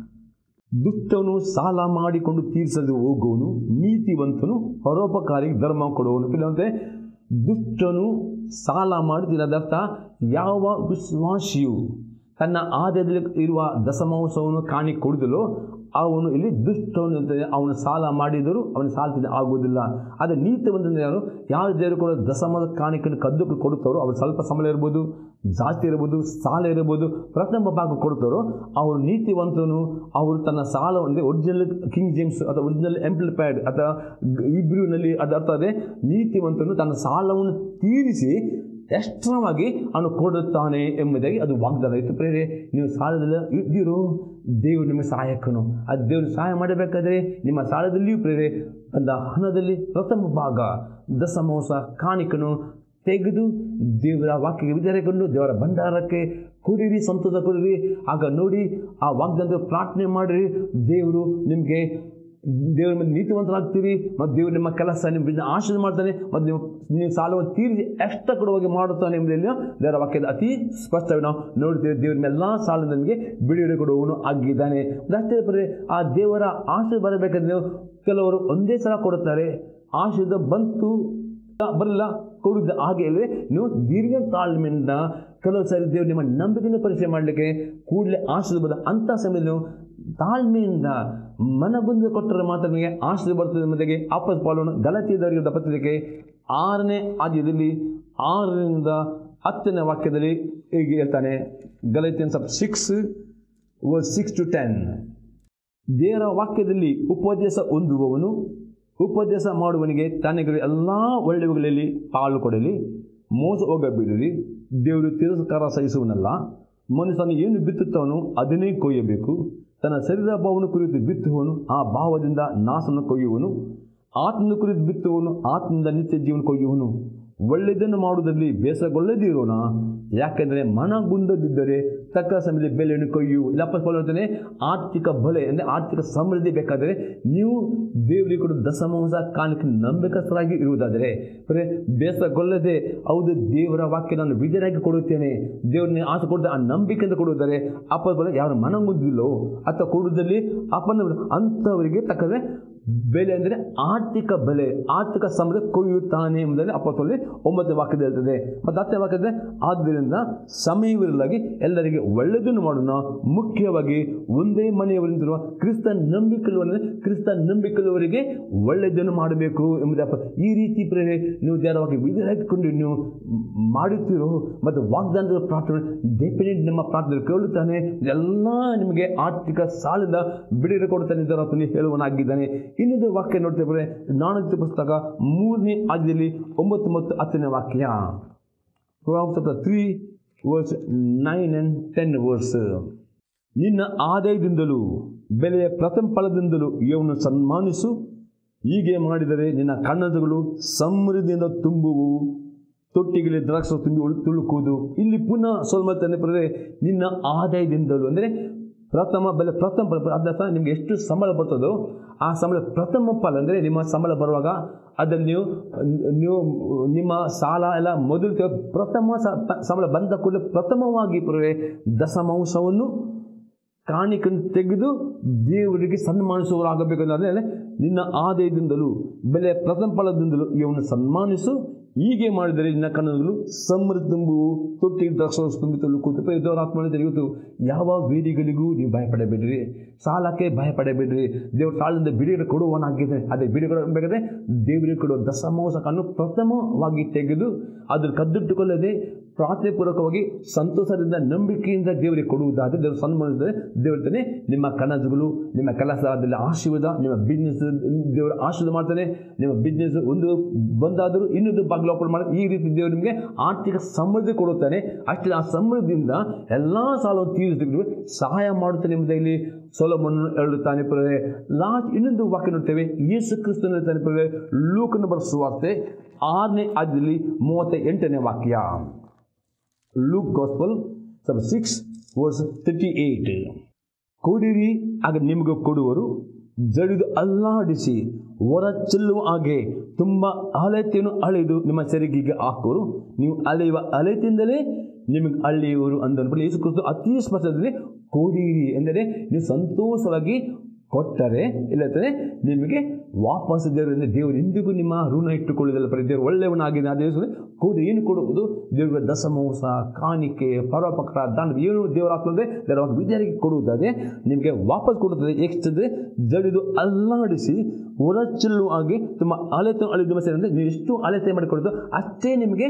Speaker 2: ದುಷ್ಟನು ಸಾಲ ಮಾಡಿಕೊಂಡು ತೀರಿಸದೆ ಹೋಗುವನು ನೀತಿವಂತನು ಪರೋಪಕಾರಿ ಧರ್ಮ ಕೊಡುವನು ಕೆಲವಂತೆ ದುಷ್ಟನು ಸಾಲ ಮಾಡಿ ಅದರ್ಥ ಯಾವ ವಿಶ್ವಾಸಿಯು ತನ್ನ ಆದಾಯದಲ್ಲಿ ಇರುವ ದಶಮಾಂಶವನ್ನು ಕಾಣಿ ಕೊಡುದಲೋ ಅವನು ಇಲ್ಲಿ ದುಷ್ಟವನು ಅಂತ ಅವನು ಸಾಲ ಮಾಡಿದರೂ ಅವನು ಸಾಲ ತಿನ್ನ ಆಗುವುದಿಲ್ಲ ಆದರೆ ನೀತಿವಂತಂದ್ರೆ ಯಾರು ಯಾವ ದೇವರು ಕೂಡ ದಶಮದ ಕಾಣಿಕೆಯನ್ನು ಕದ್ದು ಕೊಡುತ್ತಾರೋ ಅವ್ರು ಸ್ವಲ್ಪ ಸಂಬಳ ಇರ್ಬೋದು ಜಾಸ್ತಿ ಇರ್ಬೋದು ಸಾಲ ಇರ್ಬೋದು ಪ್ರಥಮ ಭಾಗ ಕೊಡ್ತಾರೋ ಅವರು ನೀತಿವಂತನು ಅವರು ತನ್ನ ಸಾಲವನ್ನು ಒರಿಜಿನಲ್ ಕಿಂಗ್ ಜೇಮ್ಸ್ ಅಥವಾ ಒರಿಜಿನಲ್ ಎಂಪ್ಲಿಫೈಡ್ ಅಥವಾ ಇಬ್ರಿನಲ್ಲಿ ಅದರ ಅರ್ಥ ಅದೇ ನೀತಿವಂತನು ತನ್ನ ಸಾಲವನ್ನು ತೀರಿಸಿ ಎಷ್ಟರವಾಗಿ ಅವನು ಕೊಡುತ್ತಾನೆ ಎಂಬುದಾಗಿ ಅದು ವಾಗ್ದಾನ ಇತ್ತು ಪ್ರೇರೆ ನೀವು ಸಾಲದಲ್ಲಿ ಇದ್ದೀರೋ ದೇವರು ನಿಮ್ಮ ಸಹಾಯಕನು ಅದು ದೇವರು ಸಹಾಯ ಮಾಡಬೇಕಾದ್ರೆ ನಿಮ್ಮ ಸಾಲದಲ್ಲಿಯೂ ಪ್ರೇರೆ ಅಂದ ಹಣದಲ್ಲಿ ಪ್ರಥಮ ಭಾಗ ದಶಮಾಂಶ ಕಾಣಿಕನು ತೆಗೆದು ದೇವರ ವಾಕ್ಯಕ್ಕೆ ವಿಚಾರಕೊಂಡು ದೇವರ ಭಂಡಾರಕ್ಕೆ ಕುಡಿರಿ ಸಂತೋಷ ಕುಡಿರಿ ಆಗ ನೋಡಿ ಆ ವಾಗ್ದಾನ ಪ್ರಾರ್ಥನೆ ಮಾಡಿರಿ ದೇವರು ನಿಮಗೆ ದೇವರ ಮೇಲೆ ನೀತಿವಂತರಾಗ್ತೀರಿ ಮತ್ತು ದೇವರು ನಿಮ್ಮ ಕೆಲಸ ನಿಮ್ಮ ಬಿಸ್ನೆಸ್ ಆಶೀರ್ವಾದ ಮಾಡ್ತಾನೆ ಮತ್ತು ನೀವು ನೀವು ಸಾಲವನ್ನು ತೀರಿಸಿ ಎಷ್ಟ ಕೊಡುವಾಗಿ ಮಾಡುತ್ತಾನೆ ಎಂಬುದನ್ನು ದೇವರ ವಾಕ್ಯದ ಅತಿ ಸ್ಪಷ್ಟವಾಗಿ ನಾವು ನೋಡ್ತೀವಿ ದೇವರ ಮೇಲೆಲ್ಲ ಸಾಲ ನಮಗೆ ಬಿಡುಗಡೆ ಕೊಡುವವನು ಆಗಿದ್ದಾನೆ ಅಷ್ಟೇ ಬರೀ ಆ ದೇವರ ಆಶೀರ್ವಾದ ಬರಬೇಕಾದ್ರೆ ನೀವು ಕೆಲವರು ಒಂದೇ ಸಲ ಕೊಡುತ್ತಾರೆ ಆಶೀರ್ವಾದ ಬಂತು ಬರಲ್ಲ ಕೊಡುವುದು ಹಾಗೆ ಅಲ್ಲದೆ ನೀವು ದೀರ್ಘ ತಾಳ್ಮೆಯಿಂದ ಕೆಲವು ಸಾರಿ ದೇವರು ನಿಮ್ಮ ನಂಬಿಕೆಯನ್ನು ಪರೀಕ್ಷೆ ಮಾಡಲಿಕ್ಕೆ ಕೂಡಲೇ ಆಶೀರ್ವಾದ ಅಂಥ ಸಮಯದಲ್ಲಿ ನೀವು ತಾಳ್ಮೆಯಿಂದ ಮನಗುಂದು ಕೊಟ್ಟರೆ ಮಾತ್ರ ನಿಮಗೆ ಆಶ್ರಯ ಬರ್ತದೆ ಎಂಬುದಾಗಿ ಆಪಸ್ ಪಾಲೋಣ ಗಲತಿಯದವರಿಗೆ ಪತ್ರಿಕೆ ಆರನೇ ಆದ್ಯದಲ್ಲಿ ಆರರಿಂದ ಹತ್ತನೇ ವಾಕ್ಯದಲ್ಲಿ ಹೀಗೆ ಹೇಳ್ತಾನೆ Galatians of six verse six to ten ದೇವರ ವಾಕ್ಯದಲ್ಲಿ ಉಪದೇಶ ಹೊಂದುವವನು ಉಪದೇಶ ಮಾಡುವವನಿಗೆ ತನಗೆ ಎಲ್ಲ ಒಳ್ಳೆಯವುಗಳಲ್ಲಿ ಪಾಲು ಕೊಡಲಿ ಮೋಸ ಹೋಗಬಿಡಿರಿ ದೇವರು ತಿರಸ್ಕಾರ ಸಹಿಸುವನಲ್ಲ ಮನುಷ್ಯನು ಏನು ಬಿತ್ತುತ್ತಾನೋ ಅದನ್ನೇ ಕೊಯ್ಯಬೇಕು ತನ್ನ ಶರೀರ ಭಾವನ ಕುರಿತು ಬಿತ್ತುವನು ಆ ಭಾವದಿಂದ ನಾಶನ ಕೊಯ್ಯುವನು ಆತ್ಮನ ಕುರಿತು ಬಿತ್ತುವನು ಆತ್ಮದಿಂದ ನಿತ್ಯ ಜೀವನ ಕೊಯ್ಯುವನು ಒಳ್ಳೆಯದನ್ನು ಮಾಡುವುದರಲ್ಲಿ ಬೇಸರಗೊಳ್ಳದಿರೋಣ ಯಾಕೆಂದರೆ ಮನಗುಂದದಿದ್ದರೆ ತಕ್ಕ ಸಮಯದಲ್ಲಿ ಬೆಲೆಯನ್ನು ಕೊಯ್ಯು ಇಲ್ಲಪ್ಪ ಹೇಳ್ತಾನೆ ಆರ್ಥಿಕ ಬಲೆ ಅಂದರೆ ಆರ್ಥಿಕ ಸಮೃದ್ಧಿ ಬೇಕಾದರೆ ನೀವು ದೇವರಿಗೆ ಕೊಡು ದಶಮಾಂಶ ಕಾಲಕ್ಕೆ ನಂಬಿಕಸ್ಥರಾಗಿ ಇರುವುದಾದರೆ ಬರೇ ಬೇಸರಗೊಳ್ಳದೆ ಹೌದು ದೇವರ ವಾಕ್ಯ ನಾನು ವಿಧಿಯಾಗಿ ಕೊಡುತ್ತೇನೆ ದೇವರನ್ನ ಆಸೆ ಕೊಡದೆ ಆ ನಂಬಿಕೆಯಿಂದ ಕೊಡುವುದಾರೆ ಅಪ್ಪ ಬಲ ಯಾರು ಮನಗುಂದಿಲ್ಲೋ ಅಥವಾ ಕೊಡುವುದಲ್ಲಿ ಅಪ್ಪನ ಅಂಥವರಿಗೆ ತಕ್ಕಂದರೆ ಬೆಲೆ ಅಂದರೆ ಆರ್ಥಿಕ ಬೆಲೆ ಆರ್ಥಿಕ ಸಮೃದ್ಧಿ ಕೊಯ್ಯುತ್ತಾನೆ ಎಂಬುದರಲ್ಲಿ ಅಪ್ಪತ್ತಲ್ಲಿ ಒಂಬತ್ತು ವಾಕ್ಯದ ಹೇಳ್ತದೆ ಮತ್ತು ಹತ್ತನೇ ವಾಕ್ಯದ ಆದ್ದರಿಂದ ಸಮಯವಿರಲಾಗಿ ಎಲ್ಲರಿಗೆ ಒಳ್ಳೆಯದನ್ನು ಮಾಡೋಣ ಮುಖ್ಯವಾಗಿ ಒಂದೇ ಮನೆಯವರಿಂದಿರುವ ಕ್ರಿಸ್ತ ನಂಬಿಕೆಯುವವರಿಗೆ ಕ್ರಿಸ್ತ ನಂಬಿಕೆಯುವವರಿಗೆ ಒಳ್ಳೆಯದನ್ನು ಮಾಡಬೇಕು ಎಂಬುದಪ್ಪ ಈ ರೀತಿ ಪ್ರೇರೆ ನೀವು ದೇವರವಾಗಿ ವಿಧಿಯಾಗಿಕೊಂಡು ನೀವು ಮಾಡುತ್ತೀರೋ ಮತ್ತು ವಾಗ್ದಾನದ ಪ್ರಾರ್ಥನೆ ಡೆಫಿನೆಟ್ ನಮ್ಮ ಪ್ರಾರ್ಥನೆ ಕೇಳುತ್ತಾನೆ ಎಲ್ಲ ನಿಮಗೆ ಆರ್ಥಿಕ ಸಾಲದ ಬಿಡುಗಡೆ ಕೊಡುತ್ತಾನೆ ಇದರ ಹೇಳುವನಾಗಿದ್ದಾನೆ ಇನ್ನೊಂದು ವಾಕ್ಯ ನೋಡ್ತೇವೆ ನಾಣಕ ಪುಸ್ತಕ ಮೂರನೇ ಆದ್ಯದಲ್ಲಿ ಒಂಬತ್ತು ಮತ್ತು ಹತ್ತನೇ ವಾಕ್ಯ three verse nine and ten verse ನಿನ್ನ ಆದಾಯದಿಂದಲೂ ಬೆಲೆಯ ಪ್ರಥಮ ಫಲದಿಂದಲೂ ಇವನು ಸನ್ಮಾನಿಸು ಹೀಗೆ ಮಾಡಿದರೆ ನಿನ್ನ ಕಣ್ಣದುಗಳು ಸಮೃದ್ಧಿಯಿಂದ ತುಂಬುವು ತೊಟ್ಟಿಗೆ ದ್ರಾಕ್ಷ ತುಂಬಿ ಉಳು ತುಳುಕುವುದು ಇಲ್ಲಿ ಪುನಃ ಸೋಲ್ಮತ್ತನೆ ಪರದೆ ನಿನ್ನ ಆದಾಯದಿಂದಲೂ ಅಂದರೆ ಪ್ರಥಮ ಬೆಲೆ ಪ್ರಥಮ ಫಲ ಅದರ್ಥ ನಿಮಗೆ ಎಷ್ಟು ಸಂಬಳ ಬರ್ತದೋ ಆ ಸಂಬಳ ಪ್ರಥಮ ಫಲ ಅಂದರೆ ನಿಮ್ಮ ಸಂಬಳ ಬರುವಾಗ ಅದನ್ನು ನೀವು ನೀವು ನಿಮ್ಮ ಸಾಲ ಎಲ್ಲ ಮೊದಲು ಪ್ರಥಮ ಸ- ಸಂಬಳ ಬಂದ ಕೂಡಲೇ ಪ್ರಥಮವಾಗಿ ಪುರವೆ ದಶಮಾಂಶವನ್ನು ಕಾಣಿಕನ್ನು ತೆಗೆದು ದೇವರಿಗೆ ಸನ್ಮಾನಿಸುವವರಾಗಬೇಕಂದ್ರೆ ನಿನ್ನ ಆದಾಯದಿಂದಲೂ ಬೆಲೆ ಪ್ರಥಮ ಫಲದಿಂದಲೂ ಇವನು ಸನ್ಮಾನಿಸು ಹೀಗೆ ಮಾಡಿದರೆ ನಿನ್ನ ಕಣ್ಣುಗಳು ಸಮೃದ್ಧಿ ತುಂಬುವು ತೊಟ್ಟಿ ದ್ರಾಕ್ಷಾರಸ ತುಂಬಿ ಕೂತು ದೇವರ ಆತ್ಮ ಹೇಳಿದರೆ ಇವತ್ತು ಯಾವ ವೇದಿಗಳಿಗೂ ನೀವು ಭಯಪಡಬೇಡ್ರಿ ಸಾಲಕ್ಕೆ ಭಯಪಡಬೇಡ್ರಿ ದೇವರು ಸಾಲದಿಂದ ಬಿಡುಗಡೆ ಕೊಡುವನಾಗಿದೆ ಅದೇ ಬಿಡುಗಡೆ ಬೇಕಾದ್ರೆ ದೇವರಿಗೆ ಕೊಡುವ ದಶಮೋಸಕನ್ನು ಪ್ರಥಮವಾಗಿ ತೆಗೆದು ಅದನ್ನು ಕದ್ದಿಟ್ಟುಕೊಳ್ಳದೆ ಪ್ರಾರ್ಥನೆ ಪೂರ್ವಕವಾಗಿ ಸಂತೋಷದಿಂದ ನಂಬಿಕೆಯಿಂದ ದೇವರಿಗೆ ಕೊಡುವುದಾದರೆ ದೇವರು ಸನ್ಮಾನಿಸಿದರೆ ದೇವರು ತಾನೆ ನಿಮ್ಮ ಕನಸುಗಳು ನಿಮ್ಮ ಕೆಲಸದಲ್ಲಿ ಆಶೀರ್ವಾದ ನಿಮ್ಮ ಬಿಸ್ನೆಸ್ ದೇವರು ಆಶೀರ್ವಾದ ಮಾಡ್ತಾನೆ ನಿಮ್ಮ ಬಿಸ್ನೆಸ್ ಒಂದು ಬಂದಾದರೂ ಇನ್ನೊಂದು ಬಾಗಿಲು ಓಪನ್ ಮಾಡಿ ಈ ರೀತಿ ದೇವರು ನಿಮಗೆ ಆರ್ಥಿಕ ಸಮೃದ್ಧಿ ಕೊಡುತ್ತಾನೆ ಅಷ್ಟೇ ಆ ಸಮೃದ್ಧಿಯಿಂದ ಎಲ್ಲ ಸಾಲವನ್ನು ತೀರಿಸಲಿಕ್ಕೆ ಸಹಾಯ ಮಾಡುತ್ತಾನೆ ಎಂಬುದಾಗಿ ಸೊಲಮನ್ನು ಹೇಳುತ್ತಾನೆ ಪ್ರಿಯರೇ ಲಾಸ್ಟ್ ಇನ್ನೊಂದು ವಾಕ್ಯ ನೋಡ್ತೇವೆ ಯೇಸು ಕ್ರಿಸ್ತನ ಹೇಳ್ತಾನೆ ಪ್ರಿಯರೇ ಲೂಕನ್ನು ಬರೆಸುವಾರ್ತೆ ಆರನೇ ಆದ್ಯದಲ್ಲಿ ಮೂವತ್ತ ಎಂಟನೇ ವಾಕ್ಯ ಲೂಕ್ ಗಾಸ್ಪಲ್ ಸಬ್ ಸಿಕ್ಸ್ ವರ್ಸ್ ತರ್ಟಿ ಏಯ್ಟ್ ಕೊಡಿರಿ ಆಗ ನಿಮಗೆ ಕೊಡುವರು ಜಡಿದು ಅಲ್ಲಾಡಿಸಿ ಹೊರ ಚೆಲ್ಲುವ ಹಾಗೆ ತುಂಬ ಅಳತೆಯನ್ನು ಅಳೆದು ನಿಮ್ಮ ಸೆರಗಿಗೆ ಹಾಕುವರು ನೀವು ಅಳೆಯುವ ಅಳತೆಯಿಂದಲೇ ನಿಮಗೆ ಅಳೆಯುವರು ಅಂದನು ಯೇಸು ಕ್ರಿಸ್ತು ಅತಿ ಸ್ಪಷ್ಟದಲ್ಲಿ ಕೊಡಿರಿ ಎಂದರೆ ನೀವು ಸಂತೋಷವಾಗಿ ಕೊಟ್ಟರೆ ಇಲ್ಲದ್ರೆ ನಿಮಗೆ ವಾಪಸ್ ದೇವರಿಂದ ದೇವರು ಎಂದಿಗೂ ನಿಮ್ಮ ಋಣ ಇಟ್ಟುಕೊಳ್ಳುವುದಿಲ್ಲ ಪರಿ ದೇವರು ಒಳ್ಳೆಯವನಾಗಿದೆ ಆ ದೇವರು ಕೊಡು ಏನು ಕೊಡುವುದು ದೇವರ ದಸಮೋಸ ಕಾಣಿಕೆ ಪರೋಪಕಾರ ದಾನ ಏನು ದೇವರ ಹಾಕಿದ್ರೆ ದೇವರ ವಿದ್ಯಾರ್ಥಿಗೆ ಕೊಡುವುದಾದರೆ ನಿಮಗೆ ವಾಪಸ್ ಕೊಡುತ್ತದೆ ಏಕೆಂದರೆ ಜಡಿದು ಅಲ್ಲಾಡಿಸಿ ಹೊರ ಚೆಲ್ಲುವ ಹಾಗೆ ತುಂಬ ಅಳತೆ ಅಳಿದು ಅಂದರೆ ನೀವು ಎಷ್ಟು ಅಳತೆ ಮಾಡಿ ಕೊಡೋದು ಅಷ್ಟೇ ನಿಮಗೆ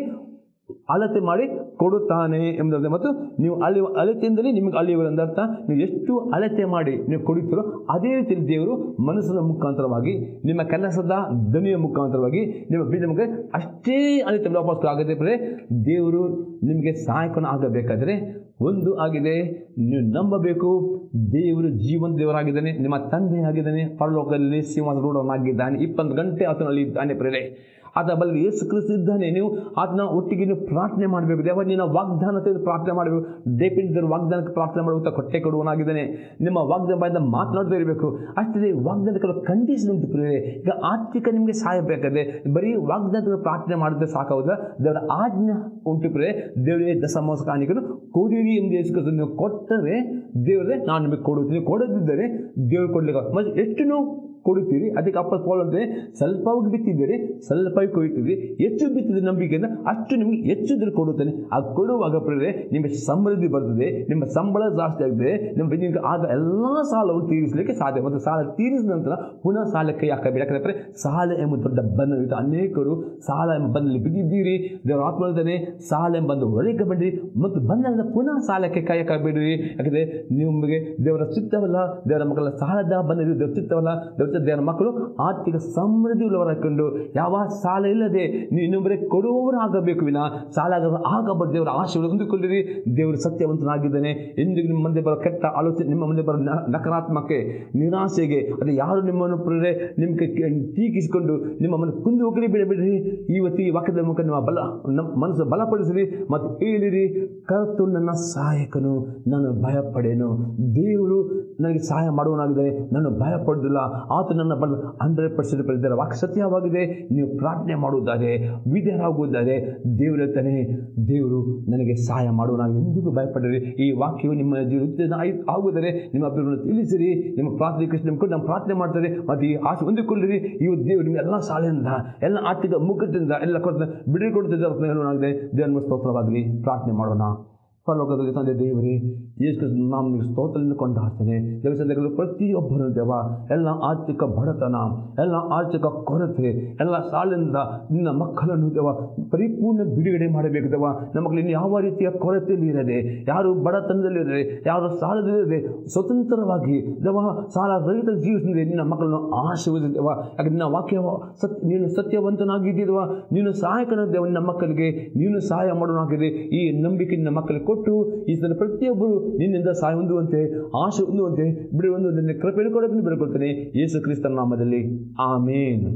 Speaker 2: ಅಳತೆ ಮಾಡಿ ಕೊಡುತ್ತಾನೆ ಎಂಬುದರ ಮತ್ತು ನೀವು ಅಳೆಯುವ ಅಳತೆಯಿಂದಲೇ ನಿಮಗೆ ಅಳೆಯುವರು ಎಂದರ್ಥ ನೀವು ಎಷ್ಟು ಅಳತೆ ಮಾಡಿ ನೀವು ಕೊಡುತ್ತೀರೋ ಅದೇ ರೀತಿಯಲ್ಲಿ ದೇವರು ಮನಸ್ಸಿನ ಮುಖಾಂತರವಾಗಿ ನಿಮ್ಮ ಕೆಲಸದ ದನಿಯ ಮುಖಾಂತರವಾಗಿ ನಿಮ್ಮ ಬೀಜ ಮುಖ ಅಷ್ಟೇ ಅಳತೆ ವಾಪಸ್ ಆಗದೆ ಬರೇ ದೇವರು ನಿಮಗೆ ಸಹಾಯಕನ ಆಗಬೇಕಾದರೆ ಒಂದು ಆಗಿದೆ ನೀವು ನಂಬಬೇಕು ದೇವರು ಜೀವನ ದೇವರಾಗಿದ್ದಾನೆ ನಿಮ್ಮ ತಂದೆ ಆಗಿದ್ದಾನೆ ಪರಲೋಕದಲ್ಲಿ ಸಿಂಹಾಸ ರೂಢನಾಗಿದ್ದಾನೆ ಇಪ್ಪತ್ತು ಗಂಟೆ ಆತನಲ್ಲಿ ಇದ್ದಾನೆ ಪ್ರೇರೆ ಆತ ಬಲ್ಲಿ ಯೇಸು ಕ್ರಿಸ್ತು ಇದ್ದಾನೆ ನೀವು ಆತನ ಒಟ್ಟಿಗೆ ನೀವು ಪ್ರಾರ್ಥನೆ ಮಾಡಬೇಕು ದೇವ ನಿನ್ನ ವಾಗ್ದಾನ ತೆಗೆದು ಪ್ರಾರ್ಥನೆ ಮಾಡಬೇಕು ಡೇಪಿಡಿದ್ರ ವಾಗ್ದಾನಕ್ಕೆ ಪ್ರಾರ್ಥನೆ ಮಾಡುವಂಥ ಕೊಟ್ಟೆ ಕೊಡುವನಾಗಿದ್ದಾನೆ ನಿಮ್ಮ ವಾಗ್ದಾನ ಬಾಯಿಂದ ಮಾತನಾಡ್ತಾ ಇರಬೇಕು ಅಷ್ಟೇ ವಾಗ್ದಾನ ಕೆಲವು ಕಂಡೀಷನ್ ಉಂಟು ಪ್ರಿಯರೇ ಈಗ ಆರ್ಥಿಕ ನಿಮಗೆ ಸಹಾಯ ಬೇಕಾದ್ರೆ ಬರೀ ವಾಗ್ದಾನ ಪ್ರಾರ್ಥನೆ ಮಾಡಿದ್ರೆ ಸಾಕಾಗುವುದಿಲ್ಲ ದೇವರ ಆಜ್ಞೆ ಉಂಟು ಪ್ರಿಯರೇ ದೇವರಿಗೆ ದಸಮೋಸ ಕಾಣಿಕನು ಕೊಡಿರಿ ಎಂದು ಯೇಸು ಕ್ರಿಸ್ತು ನೀವು ಕೊಟ್ಟರೆ ದೇವರೇ ನಾನು ನಿಮಗೆ ಕೊಡುತ್ತೀನಿ ಕೊಡದಿದ್ದರೆ ದೇವರು ಕೊಡ್ಲಿಕ್ಕೆ ಮತ್ತೆ ಎಷ್ಟು ನೀವು ಕೊಡುತ್ತೀರಿ ಅದಕ್ಕೆ ಅಪ್ಪ ಪೌಲ್ ಅಂದರೆ ಸ್ವಲ್ಪವಾಗಿ ಬಿತ್ತಿದ್ದೀರಿ ಸ್ವಲ್ಪವಾಗಿ ಕೊಯ್ತೀರಿ ಹೆಚ್ಚು ಬಿತ್ತಿದ ನಂಬಿಕೆಯಿಂದ ಅಷ್ಟು ನಿಮಗೆ ಹೆಚ್ಚು ದಿನ ಕೊಡುತ್ತಾನೆ ಆ ಕೊಡುವಾಗ ಪ್ರೇರೆ ನಿಮಗೆ ಸಮೃದ್ಧಿ ಬರ್ತದೆ ನಿಮ್ಮ ಸಂಬಳ ಜಾಸ್ತಿ ಆಗ್ತದೆ ನಿಮ್ಮ ಬಿಸಿನೆಸ್ ಆಗ ಎಲ್ಲ ಸಾಲವನ್ನು ತೀರಿಸಲಿಕ್ಕೆ ಸಾಧ್ಯ ಮತ್ತು ಸಾಲ ತೀರಿಸಿದ ನಂತರ ಪುನಃ ಸಾಲಕ್ಕೆ ಹಾಕಬೇಕು ಯಾಕಂದರೆ ಸಾಲ ಎಂಬ ದೊಡ್ಡ ಬಂಧನ ಇತ್ತು ಅನೇಕರು ಸಾಲ ಎಂಬ ಬಂಧನಲ್ಲಿ ಬಿದ್ದಿದ್ದೀರಿ ದೇವರ ಆತ್ಮ ಹೇಳ್ತಾನೆ ಸಾಲ ಎಂಬ ಬಂದು ಹೊರಗೆ ಬನ್ನಿರಿ ಮತ್ತು ಬಂಧನದಿಂದ ಪುನಃ ಸಾಲಕ್ಕೆ ಕೈ ಹಾಕಬೇಡಿರಿ ಯಾಕಂದರೆ ನಿಮಗೆ ದೇವರ ಚಿತ್ತವಲ್ಲ ದೇವರ ಮಕ್ಕಳ ಸಾಲದ ಬಂದಲ್ಲಿ ದೇವರ ಚಿತ್ತವಲ್ಲ ದೇವರ ಚಿತ್ತ ದೇವರ ಮಕ್ಕಳು ಆರ್ಥಿಕ ಸಮೃದ್ಧಿ ಉಳ್ಳವರಾಕೊಂಡು ಯಾವ ಸಾಲ ಇಲ್ಲದೆ ನೀವು ಇನ್ನೊಬ್ಬರೇ ಕೊಡುವವರು ಆಗಬೇಕು ವಿನ ಸಾಲಗಾರರು ಆಗಬಾರ್ದು ದೇವರ ಆಶೀರ್ವಾದ ಹೊಂದಿಕೊಳ್ಳಿರಿ ದೇವರು ಸತ್ಯವಂತನಾಗಿದ್ದಾನೆ ಎಂದಿಗೂ ನಿಮ್ಮ ಮುಂದೆ ಬರೋ ಕೆಟ್ಟ ಆಲೋಚನೆ ನಿಮ್ಮ ಮುಂದೆ ಬರೋ ನ- ನಕಾರಾತ್ಮಕ ನಿರಾಸೆಗೆ ಅದು ಯಾರು ನಿಮ್ಮನ್ನು ಪ್ರೇರೆ ನಿಮಗೆ ಟೀಕಿಸಿಕೊಂಡು ನಿಮ್ಮ ಮನ ಕುಂದು ಹೋಗಲಿ ಬಿಡಬೇಡ್ರಿ ಇವತ್ತು ಈ ವಾಕ್ಯದ ಮುಖ ನಿಮ್ಮ ಬಲ ನಮ್ಮ ಮನಸ್ಸು ಬಲಪಡಿಸಿರಿ ಮತ್ತು ಹೇಳಿರಿ ಕರ್ತು ನನ್ನ ಸಹಾಯಕನು ನಾನು ಭಯಪಡೇನು ದೇವರು ನನಗೆ ಸಹಾಯ ಮಾಡುವನಾಗಿದ್ದಾನೆ ನಾನು ಭಯಪಡುವುದಿಲ್ಲ ಆತ ನನ್ನ ಬಲ ಹಂಡ್ರೆಡ್ ಪರ್ಸೆಂಟ್ ಬರೆದಿದ್ದಾರೆ ವಾಕ್ಯ ಸತ್ಯವಾಗಿದೆ ನೀವು ಪ್ರಾರ್ಥನೆ ಮಾಡುವುದಾದರೆ ವಿಧೇಯರಾಗುವುದಾದರೆ ದೇವರು ಹೇಳ್ತಾನೆ ದೇವರು ನನಗೆ ಸಹಾಯ ಮಾಡುವನಾಗಿ ಎಂದಿಗೂ ಭಯಪಡಿರಿ ಈ ವಾಕ್ಯವು ನಿಮ್ಮ ಜೀವನ ಆಗುವುದರೆ ನಿಮ್ಮ ಅಭಿವೃದ್ಧಿ ತಿಳಿಸಿರಿ ನಿಮ್ಮ ಪ್ರಾರ್ಥನೆ ಕೃಷ್ಣ ನಿಮ್ಮ ನಮ್ಮ ಪ್ರಾರ್ಥನೆ ಮಾಡ್ತಾರೆ ಮತ್ತು ಈ ಆಸೆ ಹೊಂದಿಕೊಳ್ಳಿರಿ ಇವತ್ತು ದೇವರು ನಿಮ್ಮ ಎಲ್ಲ ಶಾಲೆಯಿಂದ ಎಲ್ಲ ಆರ್ಥಿಕ ಮುಗ್ಗಟ್ಟಿಂದ ಎಲ್ಲ ಕೊಡ್ತಾರೆ ಬಿಡುಗಡೆ ಕೊಡ್ತಿದ್ದಾರೆ ಹೇಳೋಣಾಗಿದೆ ದೇವರ ಸ್ತೋತ್ರವಾಗಲಿ ಪ್ರಾರ್ಥನೆ ಮಾಡೋಣ ಪರಲೋಕದಲ್ಲಿ ತಂದೆ ದೇವರೇ ಯೇಸು ಕ್ರಿಸ್ತನ ನಾಮ ನಿಮಗೆ ಸ್ತೋತ್ರದಿಂದ ಕೊಂಡಾಡ್ತೇನೆ ದೇವಸ್ಥಾನಗಳು ಪ್ರತಿಯೊಬ್ಬರು ದೇವ ಎಲ್ಲ ಆರ್ಥಿಕ ಬಡತನ ಎಲ್ಲ ಆರ್ಥಿಕ ಕೊರತೆ ಎಲ್ಲ ಸಾಲಿನಿಂದ ನಿನ್ನ ಮಕ್ಕಳನ್ನು ದೇವ ಪರಿಪೂರ್ಣ ಬಿಡುಗಡೆ ಮಾಡಬೇಕು ದೇವ ನಮ್ಮ ಮಕ್ಕಳು ಇನ್ನು ಯಾವ ರೀತಿಯ ಕೊರತೆಯಲ್ಲಿ ಇರದೆ ಯಾರು ಬಡತನದಲ್ಲಿ ಇರದೆ ಯಾರು ಸಾಲದಲ್ಲಿರದೆ ಸ್ವತಂತ್ರವಾಗಿ ದೇವ ಸಾಲ ರಹಿತ ಜೀವಿಸಿದ್ರೆ ನಿನ್ನ ಮಕ್ಕಳನ್ನು ಆಶೀರ್ವದಿಸುವ ಯಾಕೆ ನಿನ್ನ ವಾಕ್ಯ ಸತ್ಯ ನೀನು ಸತ್ಯವಂತನಾಗಿದ್ದೀವ ನೀನು ಸಹಾಯಕನ ದೇವ ನಿನ್ನ ಮಕ್ಕಳಿಗೆ ನೀನು ಸಹಾಯ ಮಾಡೋಣಾಗಿದೆ ಈ ನಂಬಿಕೆ ನಿನ್ನ ಮಕ್ಕಳಿಗೆ ಕೊಟ್ಟು ಈ ಸಲ ಪ್ರತಿಯೊಬ್ಬರು ನಿನ್ನಿಂದ ಸಹಾಯ ಹೊಂದುವಂತೆ ಆಶೆ ಹೊಂದುವಂತೆ ಬಿಡು ಹೊಂದುವಂತೆ ಕೃಪೆಯನ್ನು ಕೊಡೋದನ್ನು ಬಿಡ್ಕೊಳ್ತೇನೆ ಯೇಸು ಕ್ರಿಸ್ತನ ನಾಮದಲ್ಲಿ ಆಮೇನ್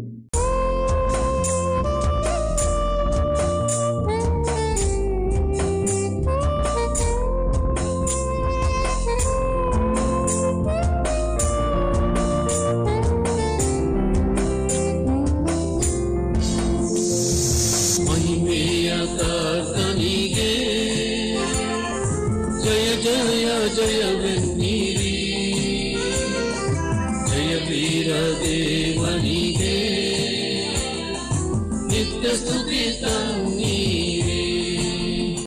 Speaker 1: ಮಹಿಮೆಯ ಕರ್ತನಿಗೆ ಜಯ ಜಯ ಜಯವೆನ್ನಿರಿ ಸ್ತುತಿ ತನ್ನೀರೇ